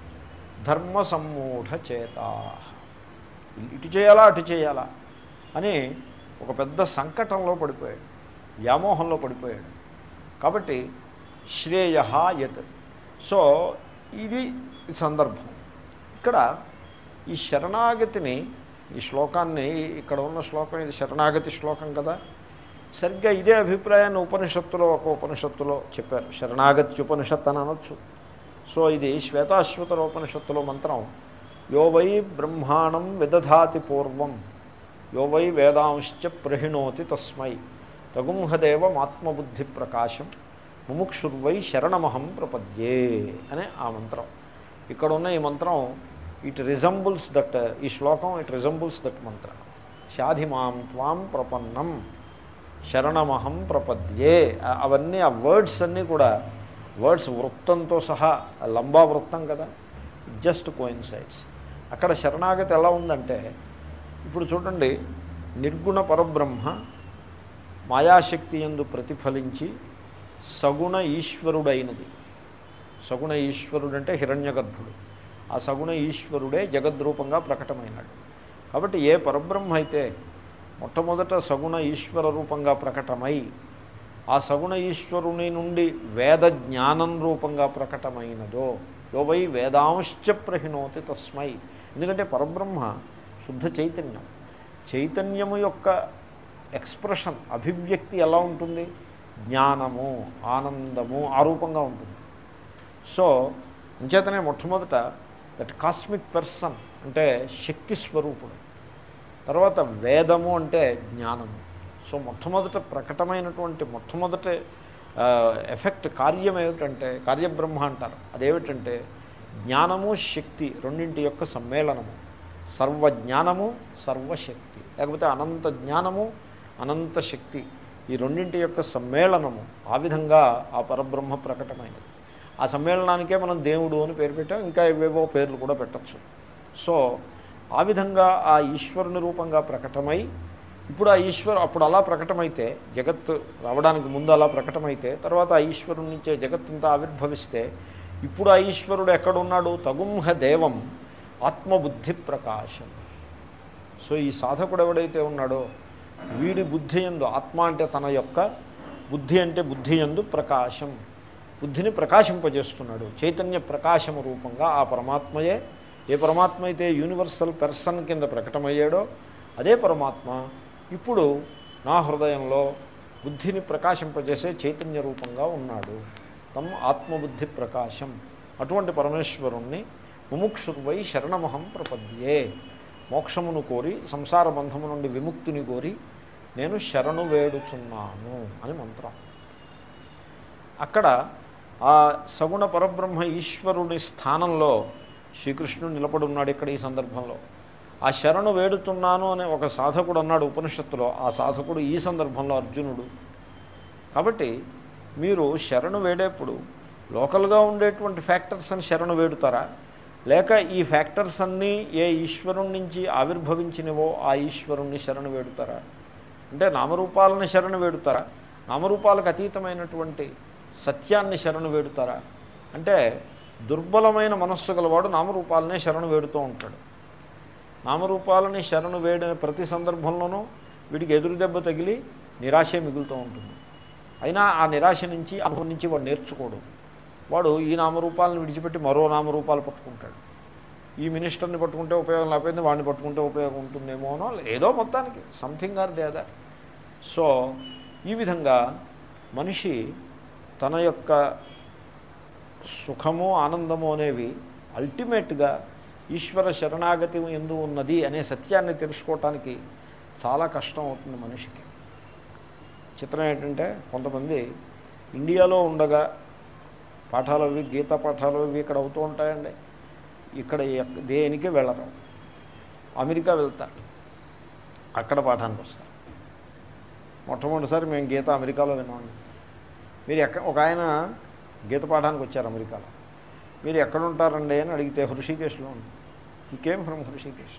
ధర్మ సమ్మూఢ చేత ఇటు చేయాలా అటు చేయాలా అని ఒక పెద్ద సంకటంలో పడిపోయాడు వ్యామోహంలో పడిపోయాడు కాబట్టి శ్రేయ యత్ సో ఇది సందర్భం ఇక్కడ ఈ శరణాగతిని ఈ శ్లోకాన్ని ఇక్కడ ఉన్న శ్లోకం ఇది శరణాగతి శ్లోకం కదా సరిగ్గా ఇదే అభిప్రాయాన్ని ఉపనిషత్తులో ఒక ఉపనిషత్తులో చెప్పారు శరణాగతి ఉపనిషత్తు అని అనొచ్చు సో ఇది శ్వేతాశ్వతర ఉపనిషత్తులో మంత్రం యో వై బ్రహ్మాణం విదధాతి పూర్వం యో వై వేదాంశ్చ ప్రహిణోతి తస్మై తగుంహదేవమాత్మబుద్ధి ప్రకాశం ముముక్షుర్వై శరణమహం ప్రపద్యే అనే ఆ మంత్రం ఇక్కడ ఉన్న ఈ మంత్రం ఇట్ రిజంబుల్స్ దట్ ఈ శ్లోకం ఇట్ రిజంబుల్స్ దట్ మంత్ర షాధిమాం త్వాం ప్రపన్నం శరణమహం ప్రపద్యే ఆ- అవన్నీ ఆ వర్డ్స్ అన్నీ కూడా వర్డ్స్ వృత్తంతో సహా ఆ లంబా వృత్తం కదా జస్ట్ కోయిన్సైడ్స్ అక్కడ శరణాగతి ఎలా ఉందంటే ఇప్పుడు చూడండి నిర్గుణ పరబ్రహ్మ మాయాశక్తి ఎందు ప్రతిఫలించి సగుణ ఈశ్వరుడైనది సగుణ ఈశ్వరుడు అంటే హిరణ్యగర్భుడు ఆ సగుణ ఈశ్వరుడే జగద్రూపంగా ప్రకటమైనాడు కాబట్టి ఏ పరబ్రహ్మ అయితే మొట్టమొదట సగుణ ఈశ్వర రూపంగా ప్రకటమై ఆ సగుణ ఈశ్వరుని నుండి వేద జ్ఞానం రూపంగా ప్రకటమైనదో యో వై వేదాంశ్చ ప్రహిణోతి తస్మై ఎందుకంటే పరబ్రహ్మ శుద్ధ చైతన్యం చైతన్యము యొక్క ఎక్స్ప్రెషన్ అభివ్యక్తి ఎలా ఉంటుంది జ్ఞానము ఆనందము ఆ రూపంగా ఉంటుంది సో అంచేతనే మొట్టమొదట దట్ కాస్మిక్ పర్సన్ అంటే శక్తి స్వరూపుడు తర్వాత వేదము అంటే జ్ఞానము సో మొట్టమొదట ప్రకటమైనటువంటి మొట్టమొదట ఆ, ఎఫెక్ట్ కార్యం ఏమిటంటే కార్యబ్రహ్మ అంటారు అదేమిటంటే జ్ఞానము శక్తి రెండింటి యొక్క సమ్మేళనము సర్వజ్ఞానము సర్వశక్తి లేకపోతే అనంత జ్ఞానము అనంత శక్తి ఈ రెండింటి యొక్క సమ్మేళనము ఆ విధంగా ఆ పరబ్రహ్మ ప్రకటమైనది ఆ సమ్మేళనానికే మనం దేవుడు అని పేరు పెట్టాం ఇంకా ఏవేవో పేర్లు కూడా పెట్టచ్చు సో ఆ విధంగా ఆ ఈశ్వరుని రూపంగా ప్రకటమై ఇప్పుడు ఆ ఈశ్వరు అప్పుడు అలా ప్రకటమైతే జగత్ రావడానికి ముందు అలా ప్రకటమైతే తర్వాత ఆ ఈశ్వరుడి నుంచే జగత్తంతా ఆవిర్భవిస్తే ఇప్పుడు ఆ ఈశ్వరుడు ఎక్కడున్నాడు తగుంహ దేవం ఆత్మబుద్ధి ప్రకాశం సో ఈ సాధకుడు ఎవడైతే ఉన్నాడో వీడి బుద్ధి ఎందు ఆత్మ అంటే తన యొక్క బుద్ధి అంటే బుద్ధి ఎందు ప్రకాశం బుద్ధిని ప్రకాశింపజేస్తున్నాడు చైతన్య ప్రకాశము రూపంగా ఆ పరమాత్మయే ఏ పరమాత్మ అయితే యూనివర్సల్ పెర్సన్ కింద ప్రకటమయ్యాడో అదే పరమాత్మ ఇప్పుడు నా హృదయంలో బుద్ధిని ప్రకాశింపజేసే చైతన్య రూపంగా ఉన్నాడు తమ్ ఆత్మబుద్ధి ప్రకాశం అటువంటి పరమేశ్వరుణ్ణి ముముక్షుర్వై శరణమహం ప్రపద్యే మోక్షమును కోరి సంసార బంధము నుండి విముక్తిని కోరి నేను శరణు వేడుచున్నాను అని మంత్రం అక్కడ ఆ సగుణ పరబ్రహ్మ ఈశ్వరుని స్థానంలో శ్రీకృష్ణుడు నిలబడి ఉన్నాడు ఇక్కడ ఈ సందర్భంలో ఆ శరణు వేడుతున్నాను అనే ఒక సాధకుడు అన్నాడు ఉపనిషత్తులో ఆ సాధకుడు ఈ సందర్భంలో అర్జునుడు కాబట్టి మీరు శరణు వేడేప్పుడు లోకల్గా ఉండేటువంటి ఫ్యాక్టర్స్ అని శరణు వేడుతారా లేక ఈ ఫ్యాక్టర్స్ అన్నీ ఏ ఈశ్వరుడి నుంచి ఆవిర్భవించినవో ఆ ఈశ్వరుణ్ణి శరణు వేడుతారా అంటే నామరూపాలని శరణు వేడుతారా నామరూపాలకు అతీతమైనటువంటి సత్యాన్ని శరణు వేడుతారా అంటే దుర్బలమైన మనస్సు గలవాడు నామరూపాలనే శరణు వేడుతూ ఉంటాడు నామరూపాలని శరణు వేడిన ప్రతి సందర్భంలోనూ వీడికి ఎదురు దెబ్బ తగిలి నిరాశే మిగులుతూ ఉంటుంది అయినా ఆ నిరాశ నుంచి అనుభవం నుంచి వాడు నేర్చుకోడు వాడు ఈ నామరూపాలను విడిచిపెట్టి మరో నామరూపాలు పట్టుకుంటాడు ఈ మినిస్టర్ని పట్టుకుంటే ఉపయోగం లేకపోయింది వాడిని పట్టుకుంటే ఉపయోగం ఉంటుందేమో అనో ఏదో మొత్తానికి something or the other so ఈ విధంగా మనిషి తన యొక్క సుఖము ఆనందము అనేవి అల్టిమేట్గా ఈశ్వర శరణాగతి ఎందు ఉన్నది అనే సత్యాన్ని తెలుసుకోవటానికి చాలా కష్టం అవుతుంది మనిషికి చిత్రం ఏంటంటే కొంతమంది ఇండియాలో ఉండగా పాఠాలు అవి గీతా పాఠాలు అవి ఇక్కడ అవుతూ ఉంటాయండి ఇక్కడ ఎక్- దేనికి వెళ్ళరు అమెరికా వెళ్తారు అక్కడ పాఠానికి వస్తారు మొట్టమొదటిసారి మేము గీత అమెరికాలో విన్నామండి మీరు ఎక్క ఒక ఆయన గీత పాఠానికి వచ్చారు అమెరికాలో మీరు ఎక్కడ ఉంటారండి అని అడిగితే హృషికేశ్లో ఉంది ఈ కేమ్ ఫ్రమ్ హృషికేశ్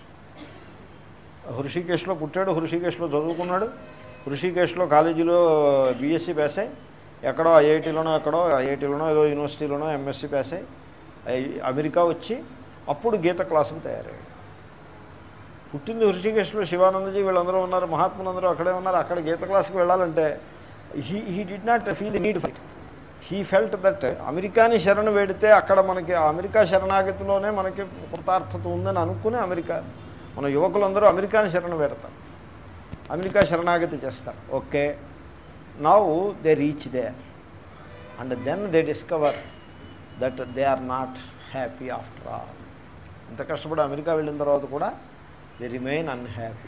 హృషికేశ్లో పుట్టాడు హృషికేశ్లో చదువుకున్నాడు హృషికేశ్లో కాలేజీలో బీఎస్సీ పాస్ అయ్యి ఎక్కడో ఐఐటీలోనో ఎక్కడో ఐఐటీలోనో ఏదో యూనివర్సిటీలోనో ఎంఎస్సీ పాస్ అయ్యి ఐ- అమెరికా వచ్చి అప్పుడు గీత క్లాసుకు తయారయ్యాడు పుట్టింది హృషికేశ్లో శివానందజీ వీళ్ళందరూ ఉన్నారు మహాత్ములందరూ అక్కడే ఉన్నారు అక్కడ గీత క్లాస్కి వెళ్ళాలంటే he he did not feel need fight he felt that అమెరికాని శరణు వేడితే అక్కడ మనకి ఆ అమెరికా శరణాగతిలోనే మనకి కృతార్థత ఉందని అనుకుని అమెరికా మన యువకులందరూ అమెరికాని శరణు వేడతారు అమెరికా శరణాగతి చేస్తారు okay now they reach there and then they discover that they are not happy after all ఎంత కష్టపడి అమెరికా వెళ్ళిన తర్వాత కూడా దే రిమైన్ అన్హ్యాపీ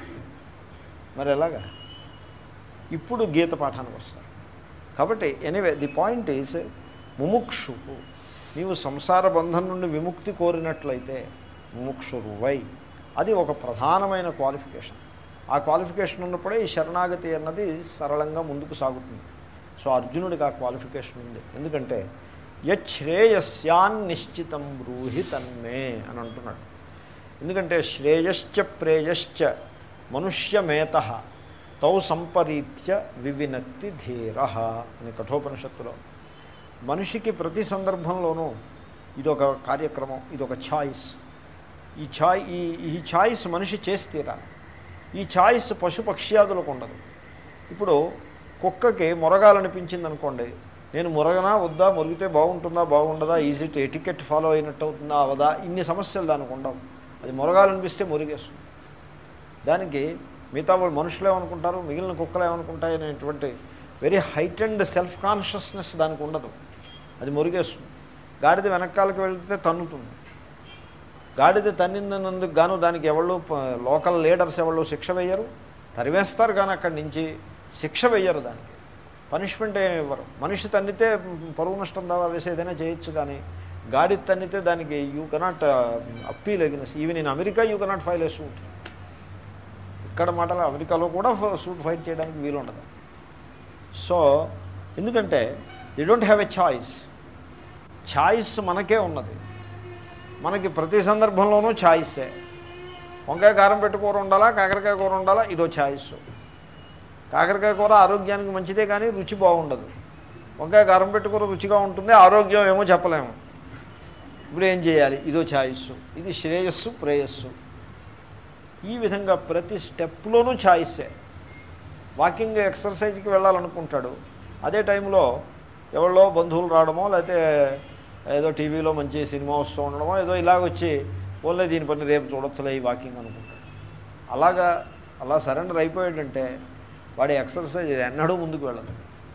మరి ఎలాగా ఇప్పుడు గీత పాఠానికి వస్తారు కాబట్టి ఎనీవే ది పాయింట్ ఈజ్ ముముక్షు నీవు సంసార బంధం నుండి విముక్తి కోరినట్లయితే ముముక్షురువై అది ఒక ప్రధానమైన క్వాలిఫికేషన్ ఆ క్వాలిఫికేషన్ ఉన్నప్పుడే ఈ శరణాగతి అన్నది సరళంగా ముందుకు సాగుతుంది సో అర్జునుడికి ఆ క్వాలిఫికేషన్ ఉంది ఎందుకంటే యశ్రేయస్యాన్ నిశ్చితం బ్రూహి తన్మే అని అంటున్నాడు ఎందుకంటే శ్రేయశ్చ ప్రేయశ్చ మనుష్యమేత తౌ సంపరీత్య వివినక్తి ధీర అని కఠోపనిషత్తులో మనిషికి ప్రతి సందర్భంలోనూ ఇదొక కార్యక్రమం ఇదొక ఛాయిస్ ఈ ఛాయ్ ఈ ఈ ఛాయిస్ మనిషి చేసి తీరాలి ఈ ఛాయిస్ పశుపక్ష్యాదులకు ఉండదు ఇప్పుడు కుక్కకి మొరగాలనిపించింది అనుకోండి నేను మురగనా వద్దా మురిగితే బాగుంటుందా బాగుండదా ఈజీ టు ఎటికెట్ ఫాలో అయినట్టు అవుతుందా అవదా ఇన్ని సమస్యలు దానికి ఉండవు అది మురగాలనిపిస్తే మురిగేస్తుంది దానికి మిగతా వాళ్ళు మనుషులు ఏమనుకుంటారు మిగిలిన కుక్కలు ఏమనుకుంటాయి అనేటువంటి very height and self consciousness దానికి ఉండదు అది మురిగేస్తుంది గాడిద వెనకాలకి వెళ్తే తన్నుతుంది గాడిద తన్నినందుకు గాను దానికి ఎవళ్ళు ప- లోకల్ లీడర్స్ ఎవళ్ళు శిక్ష వేయరు తరివేస్తారు కానీ అక్కడి నుంచి శిక్ష వేయరు దానికి పనిష్మెంట్ ఏమి ఇవ్వరు మనిషి తన్నితే పరువు నష్టం దావా వేసి ఏదైనా చేయొచ్చు కానీ గాడి తన్నితే దానికి you cannot appeal against even in America you cannot file a suit ఇక్కడ మాటలు అమెరికాలో కూడా సూట్ ఫైట్ చేయడానికి వీలు ఉండదు సో ఎందుకంటే they don't have a choice choice మనకే ఉన్నది మనకి ప్రతి సందర్భంలోనూ ఛాయిస్సే వంకాయ కారం పెట్టి కూర ఉండాలా కాకరకాయ కూర ఉండాలా ఇదో ఛాయిస్ కాకరకాయ కూర ఆరోగ్యానికి మంచిదే కానీ రుచి బాగుండదు వంకాయ కారం పెట్టి కూర రుచిగా ఉంటుంది ఆరోగ్యం ఏమో చెప్పలేము ఇప్పుడు ఏం చేయాలి ఇదో ఛాయిస్ ఇది శ్రేయస్సు ప్రేయస్సు ఈ విధంగా ప్రతి స్టెప్లోనూ ఛాయిస్సే వాకింగ్ ఎక్సర్సైజ్కి వెళ్ళాలనుకుంటాడు అదే టైంలో ఎవరిలో బంధువులు రావడమో లేకపోతే ఏదో టీవీలో మంచి సినిమా వస్తూ ఉండడమో ఏదో ఇలాగ వచ్చి ఓన్లే దీని పని రేపు చూడొచ్చులే ఈ వాకింగ్ అనుకుంటాడు అలాగా అలా సరెండర్ అయిపోయాడంటే వాడి ఎక్సర్సైజ్ ఎన్నడూ ముందుకు వెళ్ళదు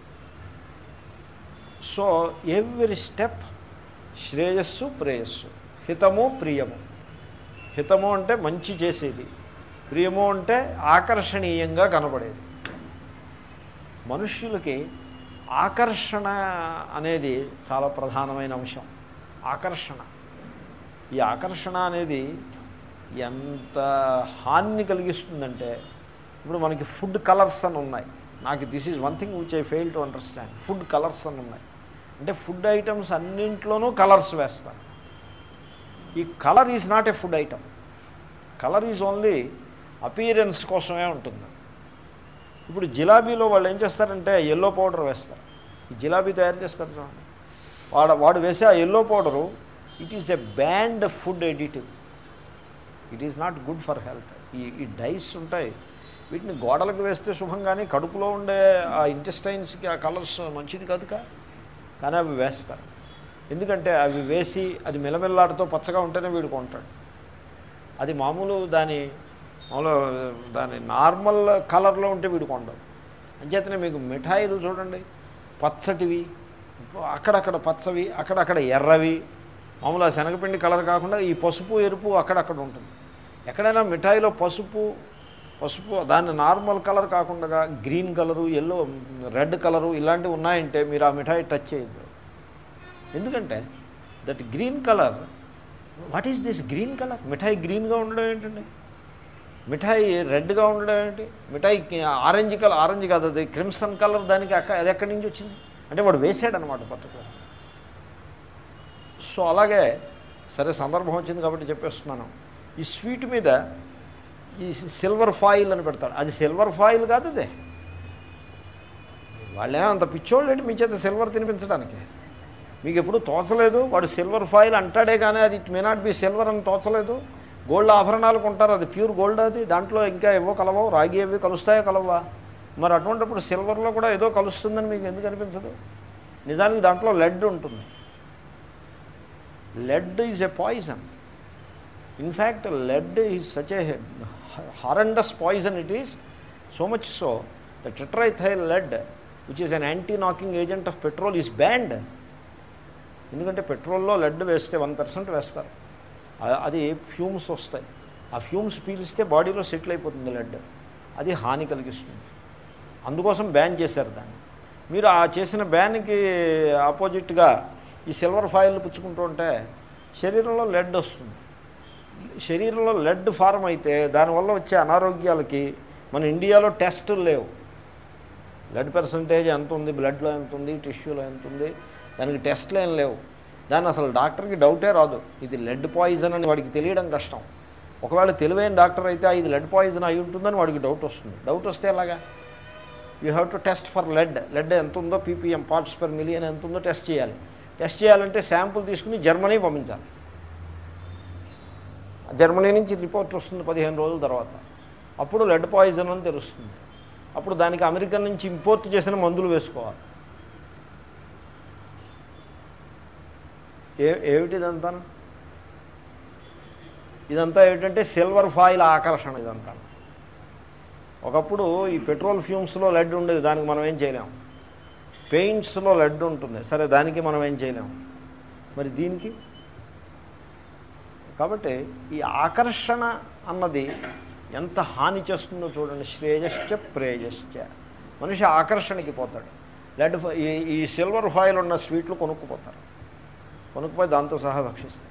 సో ఎవ్రీ స్టెప్ శ్రేయస్సు ప్రేయస్సు హితము ప్రియము హితము అంటే మంచి చేసేది ప్రియము అంటే ఆకర్షణీయంగా కనబడేది మనుష్యులకి ఆకర్షణ అనేది చాలా ప్రధానమైన అంశం ఆకర్షణ ఈ ఆకర్షణ అనేది ఎంత హాని కలిగిస్తుందంటే ఇప్పుడు మనకి ఫుడ్ కలర్స్ అని ఉన్నాయి నాకు this is one thing which I fail to understand food colours అని ఉన్నాయి అంటే ఫుడ్ ఐటమ్స్ అన్నింట్లోనూ కలర్స్ వేస్తారు ఈ colour is not a food item colour is only appearance కోసమే ఉంటుంది ఇప్పుడు జిలాబీలో వాళ్ళు ఏం చేస్తారంటే ఎల్లో పౌడర్ వేస్తారు ఈ జిలాబీ తయారు చేస్తారు చూడండి వాడు వాడు వేసే ఆ yellow powder it is a banned food additive it is not good for health ఈ ఈ డైస్ ఉంటాయి వీటిని గోడలకు వేస్తే శుభం కానీ కడుపులో ఉండే ఆ ఇంటెస్టైన్స్కి ఆ కలర్స్ మంచిది కాదుగా కానీ అవి వేస్తారు ఎందుకంటే అవి వేసి అది మెలమెల్లాడుతూ పచ్చగా ఉంటేనే వీడు కొంటాడు అది మామూలు దాని మామూలు దాని నార్మల్ కలర్లో ఉంటే వీడు కొండవు అంచేతనే మీకు మిఠాయిలు చూడండి పచ్చటివి అక్కడక్కడ పచ్చవి అక్కడక్కడ ఎర్రవి మామూలు ఆ శనగపిండి కలర్ కాకుండా ఈ పసుపు ఎరుపు అక్కడక్కడ ఉంటుంది ఎక్కడైనా మిఠాయిలో పసుపు పసుపు దాన్ని నార్మల్ కలర్ కాకుండా green colour yellow red colour ఇలాంటివి ఉన్నాయంటే మీరు ఆ మిఠాయి టచ్ చేయొద్దు ఎందుకంటే that green colour what is this green colour మిఠాయి గ్రీన్గా ఉండడం ఏంటండి మిఠాయి రెడ్గా ఉండడం ఏంటి మిఠాయి ఆరెంజ్ కలర్ ఆరెంజ్ కాదు అది క్రిమ్సన్ కలర్ దానికి అక్క అది ఎక్కడి నుంచి వచ్చింది అంటే వాడు వేసాడనమాట పర్టికులర్ సో అలాగే సరే సందర్భం వచ్చింది కాబట్టి చెప్పేస్తున్నాను ఈ స్వీట్ మీద ఈ సిల్వర్ ఫాయిల్ అని పెడతాడు అది సిల్వర్ ఫాయిల్ కాదు అదే వాళ్ళే అంత పిచ్చోళ్ళు ఏంటి మీ చేత సిల్వర్ తినిపించడానికి మీకు ఎప్పుడు తోచలేదు వాడు సిల్వర్ ఫాయిల్ అంటాడే కానీ అది it may not be silver అని తోచలేదు గోల్డ్ ఆభరణాలు కొంటారు అది ప్యూర్ గోల్డ్ అది దాంట్లో ఇంకా ఏవో కలవో రాగి ఏవి కలుస్తాయో కలవా మరి అటువంటిప్పుడు సిల్వర్లో కూడా ఏదో కలుస్తుందని మీకు ఎందుకు అనిపించదు నిజానికి దాంట్లో లెడ్ ఉంటుంది lead is a poison in fact lead is such a horrendous poison it is so much so the tetraethyl lead which is an anti knocking agent of petrol is banned ఎందుకంటే పెట్రోల్లో లెడ్ వేస్తే one percent వేస్తారు ఆ- అది fumes వస్తాయి ఆ fumes పీలిస్తే బాడీలో settle అయిపోతుంది లెడ్ అది హాని కలిగిస్తుంది అందుకోసం బ్యాన్ చేశారు దాన్ని మీరు ఆ చేసిన బ్యాన్కి ఆపోజిట్గా ఈ సిల్వర్ ఫాయిల్ పుచ్చుకుంటూ ఉంటే శరీరంలో లెడ్ వస్తుంది శరీరంలో లెడ్ ఫారం అయితే దానివల్ల వచ్చే అనారోగ్యాలకి మన ఇండియాలో టెస్టులు లేవు బ్లడ్ పర్సంటేజ్ ఎంత ఉంది బ్లడ్లో ఎంత ఉంది టిష్యూలో ఎంత ఉంది దానికి టెస్ట్లు ఏం లేవు దాన్ని అసలు డాక్టర్కి డౌటే రాదు ఇది లెడ్ పాయిజన్ అని వాడికి తెలియడం కష్టం ఒకవేళ తెలివైన డాక్టర్ అయితే "ఆ, ఇది లెడ్ పాయిజన్ అయి ఉంటుందని వాడికి డౌట్ వస్తుంది డౌట్ వస్తే ఎలాగా you have to test for lead lead ఎంత ఉందో పీపీఎం పార్ట్స్ పర్ మిలియన్ ఎంత ఉందో టెస్ట్ చేయాలి టెస్ట్ చేయాలంటే శాంపుల్ తీసుకుని జర్మనీ పంపించాలి జర్మనీ నుంచి రిపోర్ట్ వస్తుంది పదిహేను రోజుల తర్వాత అప్పుడు లెడ్ పాయిజన్ అని తెలుస్తుంది అప్పుడు దానికి అమెరికా నుంచి ఇంపోర్ట్ చేసిన మందులు వేసుకోవాలి ఏ ఏమిటి ఇదంతా ఇదంతా ఏమిటంటే సిల్వర్ ఫాయిల్ ఆకర్షణ ఇదంతా ఒకప్పుడు ఈ పెట్రోల్ ఫ్యూమ్స్లో లెడ్ ఉండేది దానికి మనం ఏం చేయలేం పెయింట్స్లో లెడ్ ఉంటుంది సరే దానికి మనం ఏం చేయలేం మరి దీనికి కాబట్టి ఈ ఆకర్షణ అన్నది ఎంత హాని చేస్తుందో చూడండి శ్రేయశ్చ ప్రేయశ్చ మనిషి ఆకర్షణకి పోతాడు లెడ్ ఫ- ఈ ఈ సిల్వర్ ఫాయిల్ ఉన్న స్వీట్లు కొనుక్కుపోతారు కొనుక్కుపోయి దాంతో సహా భక్షిస్తారు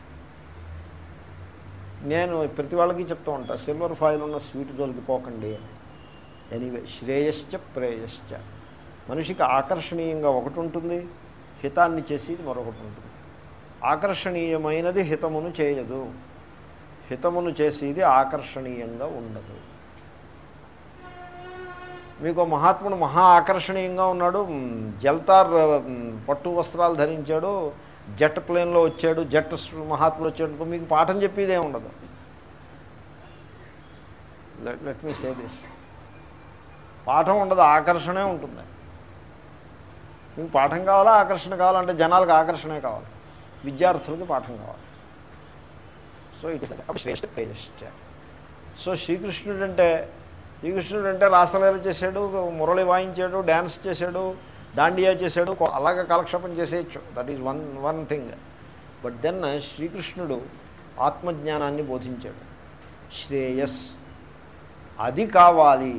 నేను ప్రతి వాళ్ళకి చెప్తూ ఉంటా సిల్వర్ ఫాయిల్ ఉన్న స్వీట్ జోలికి పోకండి అని ఎనీవే శ్రేయశ్చ ప్రేయశ్చ మనిషికి ఆకర్షణీయంగా ఒకటి ఉంటుంది హితాన్ని చేసేది మరొకటి ఉంటుంది ఆకర్షణీయమైనది హితమును చేయదు హితమును చేసేది ఆకర్షణీయంగా ఉండదు మీకు మహాత్ముడు మహా ఆకర్షణీయంగా ఉన్నాడు మ్, జల్తార్ మ్, పట్టు వస్త్రాలు ధరించాడు జెట్ ప్లేన్లో వచ్చాడు జెట్ స్- మహాత్ముడు వచ్చాడు మీకు పాఠం చెప్పేదే ఉండదు లెట్ మీ సే దిస్ పాఠం ఉండదు ఆకర్షణే ఉంటుంది మీకు పాఠం కావాలా ఆకర్షణ కావాలంటే జనాలకు ఆకర్షణే కావాలి విద్యార్థులకి పాఠం కావాలి సో ఇట్స్ శ్రేష్ఠ తేజశ్చ సో శ్రీకృష్ణుడు అంటే శ్రీకృష్ణుడు అంటే రాసలీల చేశాడు మురళి వాయించాడు డ్యాన్స్ చేశాడు దాండియా చేశాడు కొ- అలాగ కాలక్షేపం చేసేయచ్చు that is one one thing but then శ్రీకృష్ణుడు ఆత్మజ్ఞానాన్ని బోధించాడు శ్రేయస్ అది కావాలి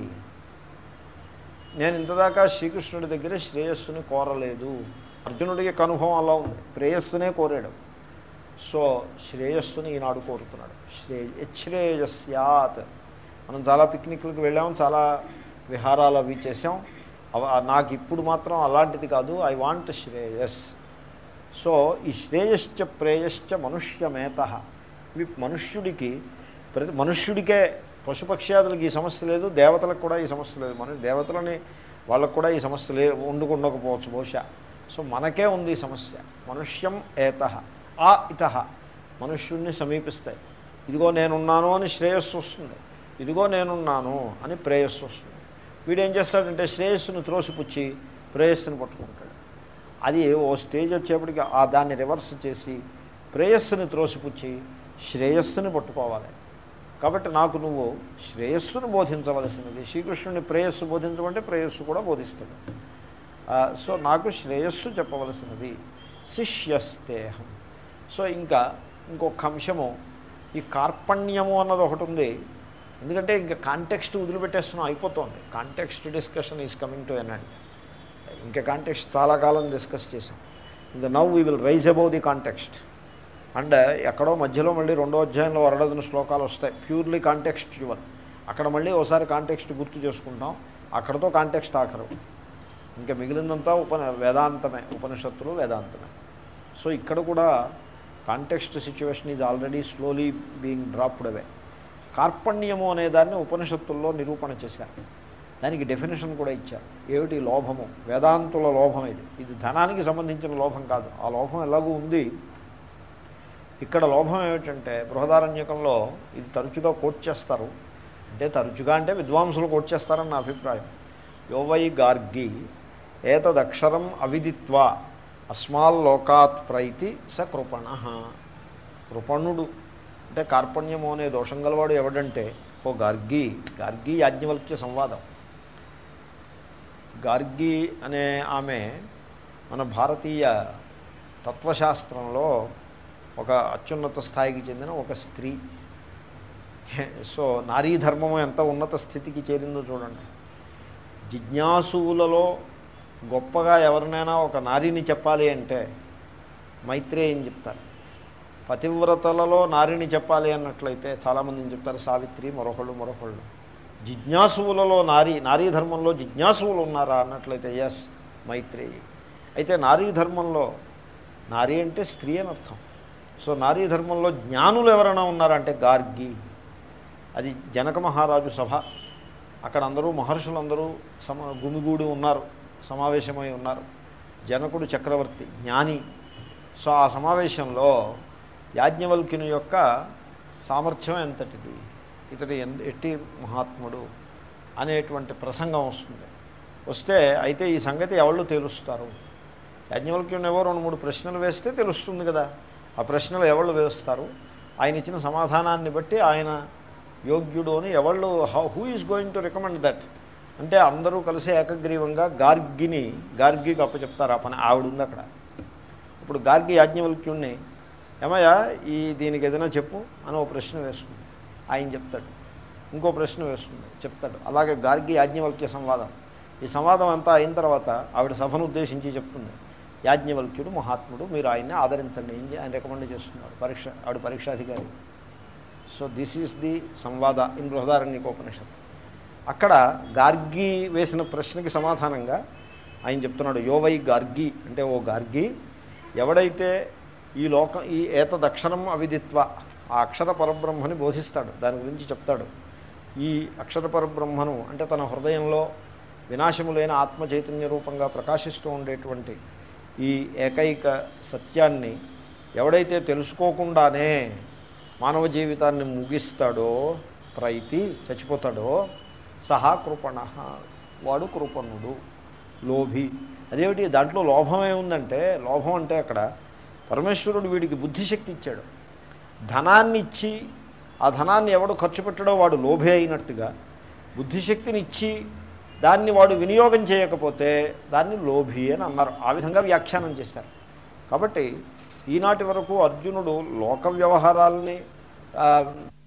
నేను ఇంతదాకా శ్రీకృష్ణుడి దగ్గర శ్రేయస్సుని కోరలేదు అర్జునుడికి అనుభవం అలా ఉంది ప్రేయస్సునే కోరాడు సో శ్రేయస్సుని ఈనాడు కోరుతున్నాడు శ్రేయ యశ్రేయస్యాత్ మనం చాలా పిక్నిక్లకు వెళ్ళాం చాలా విహారాలు అవి చేసాం అవ- నాకు ఇప్పుడు మాత్రం అలాంటిది కాదు ఐ వాంట్ శ్రేయస్ సో ఈ శ్రేయశ్చ ప్రేయశ్చ మనుష్యమేత ఇవి మనుష్యుడికి ప్రతి మనుష్యుడికే పశుపక్ష్యాదులకి ఈ సమస్య లేదు దేవతలకు కూడా ఈ సమస్య లేదు మన దేవతలని వాళ్ళకు కూడా ఈ సమస్య లే ఉండుకుండకపోవచ్చు బహుశా సో మనకే ఉంది ఈ సమస్య మనుష్యం ఏత ఆ ఇత మనుష్యుణ్ణి సమీపిస్తాయి ఇదిగో నేనున్నాను అని శ్రేయస్సు వస్తుంది ఇదిగో నేనున్నాను అని ప్రేయస్సు వస్తుంది వీడు ఏం చేస్తాడంటే శ్రేయస్సును త్రోసిపుచ్చి ప్రేయస్సును పట్టుకుంటాడు అది ఓ స్టేజ్ వచ్చేప్పటికి ఆ దాన్ని రివర్స్ చేసి ప్రేయస్సుని త్రోసిపుచ్చి శ్రేయస్సుని పట్టుకోవాలి కాబట్టి నాకు నువ్వు శ్రేయస్సును బోధించవలసినది శ్రీకృష్ణుని ప్రేయస్సు బోధించమంటే ప్రేయస్సు కూడా బోధిస్తాడు ఆ, సో నాకు శ్రేయస్సు చెప్పవలసినది శిష్యస్తేహం సో ఇంకా ఇంకొక అంశము ఈ కార్పణ్యము అన్నది ఒకటి ఉంది ఎందుకంటే ఇంకా కాంటెక్స్ట్ వదిలిపెట్టేస్తున్నాం అయిపోతుంది context discussion is coming to an end ఇంకా కాంటెక్స్ట్ చాలా కాలం డిస్కస్ చేసాం ఇంకా now we will rise above the context and ఎక్కడో మధ్యలో మళ్ళీ రెండో అధ్యాయంలో వరడదిన శ్లోకాలు వస్తాయి ప్యూర్లీ కాంటెక్స్చువల్ అక్కడ మళ్ళీ ఒకసారి కాంటెక్స్ట్ గుర్తు చేసుకుంటాం అక్కడతో కాంటెక్స్ట్ ఆఖరు ఇంకా మిగిలినంతా ఉపన వేదాంతమే ఉపనిషత్తులు వేదాంతమే సో ఇక్కడ కూడా context situation is already slowly being dropped away కార్పణ్యము అనే దాన్ని ఉపనిషత్తుల్లో నిరూపణ చేశారు దానికి డెఫినేషన్ కూడా ఇచ్చారు ఏమిటి లోభము వేదాంతుల లోభం ఇది ఇది ధనానికి సంబంధించిన లోభం కాదు ఆ లోభం ఎలాగూ ఉంది ఇక్కడ లోభం ఏమిటంటే బృహదారణ్యకంలో ఇది తరచుగా కోట్ చేస్తారు అంటే తరచుగా అంటే విద్వాంసులు కోట్ చేస్తారని నా అభిప్రాయం యోవై గార్గి ఏతదక్షరం అవిదిత్వా అస్మాల్లోకాత్ ప్రైతి స కృపణ కృపణుడు అంటే కార్పణ్యము అనే దోషం గలవాడు ఎవడంటే ఓ గార్గి గార్గి యాజ్ఞవల్క్య సంవాదం గార్గి అనే ఆమె మన భారతీయ తత్వశాస్త్రంలో ఒక అత్యున్నత స్థాయికి చెందిన ఒక స్త్రీ సో నారీ ధర్మము ఎంత ఉన్నత స్థితికి చేరిందో చూడండి జిజ్ఞాసువులలో గొప్పగా ఎవరినైనా ఒక నారిని చెప్పాలి అంటే మైత్రేయం చెప్తారు పతివ్రతలలో నారిని చెప్పాలి అన్నట్లయితే చాలామందిని చెప్తారు సావిత్రి మరొకళ్ళు మరొకళ్ళు జిజ్ఞాసువులలో నారీ నారీ ధర్మంలో జిజ్ఞాసువులు ఉన్నారా అన్నట్లయితే ఎస్ మైత్రేయి అయితే నారీ ధర్మంలో నారీ అంటే స్త్రీ అని అర్థం సో నారీ ధర్మంలో జ్ఞానులు ఎవరైనా ఉన్నారంటే గార్గి అది జనక మహారాజు సభ అక్కడ అందరూ మహర్షులందరూ సమ గుమిగూడి ఉన్నారు సమావేశమై ఉన్నారు జనకుడు చక్రవర్తి జ్ఞాని సో ఆ సమావేశంలో యాజ్ఞవల్క్యుని యొక్క సామర్థ్యం ఎంతటిది ఇతడు ఎన్- ఎట్టి మహాత్ముడు అనేటువంటి ప్రసంగం వస్తుంది వస్తే అయితే ఈ సంగతి ఎవళ్ళు తేలుస్తారు యాజ్ఞవల్క్యుని ఎవరు రెండు మూడు ప్రశ్నలు వేస్తే తెలుస్తుంది కదా ఆ ప్రశ్నలు ఎవళ్ళు వేస్తారు ఆయన ఇచ్చిన సమాధానాన్ని బట్టి ఆయన యోగ్యుడు అని ఎవళ్ళు how who is going to recommend that అంటే అందరూ కలిసి ఏకగ్రీవంగా గార్గిని గార్గికి అప్పచెప్తారు ఆ పని ఆవిడ ఉంది అక్కడ ఇప్పుడు గార్గి యాజ్ఞవల్క్యుణ్ణి ఏమయ్యా ఈ దీనికి ఏదైనా చెప్పు అని ఒక ప్రశ్న వేస్తుంది ఆయన చెప్తాడు ఇంకో ప్రశ్న వేస్తుంది చెప్తాడు అలాగే గార్గి యాజ్ఞవల్క్య సంవాదం ఈ సంవాదం అంతా అయిన తర్వాత ఆవిడ సభను ఉద్దేశించి చెప్తుంది యాజ్ఞవల్క్యుడు మహాత్ముడు మీరు ఆయన్ని ఆదరించండి ఏం చే- ఆయన రికమెండ్ చేస్తున్నారు పరీక్ష ఆవిడ పరీక్షాధికారి సో దిస్ ఈజ్ ది సంవాద ఇన్ బృహదారణ్యకోపనిషత్ అక్కడ గార్గి వేసిన ప్రశ్నకి సమాధానంగా ఆయన చెప్తున్నాడు యోవై గార్గి అంటే ఓ గార్గి ఎవడైతే ఈ లోకం ఈ ఏతదక్షరం అవిదిత్వ ఆ అక్షర పరబ్రహ్మని బోధిస్తాడు దాని గురించి చెప్తాడు ఈ అక్షర పరబ్రహ్మను అంటే తన హృదయంలో వినాశము లేని ఆత్మ చైతన్య రూపంగా ప్రకాశిస్తూ ఉండేటువంటి ఈ ఏకైక సత్యాన్ని ఎవడైతే తెలుసుకోకుండానే మానవ జీవితాన్ని ముగిస్తాడో ప్రైతి చచ్చిపోతాడో సహా కృపణ వాడు కృపణుడు లోభి అదేమిటి దాంట్లో లోభమే ఉందంటే లోభం అంటే అక్కడ పరమేశ్వరుడు వీడికి బుద్ధిశక్తి ఇచ్చాడు ధనాన్ని ఇచ్చి ఆ ధనాన్ని ఎవడు ఖర్చు పెట్టడో వాడు లోభే అయినట్టుగా బుద్ధిశక్తిని ఇచ్చి దాన్ని వాడు వినియోగం చేయకపోతే దాన్ని లోభి అని అన్నారు ఆ విధంగా వ్యాఖ్యానం చేశారు కాబట్టి ఈనాటి వరకు అర్జునుడు లోక వ్యవహారాల్ని ఆ,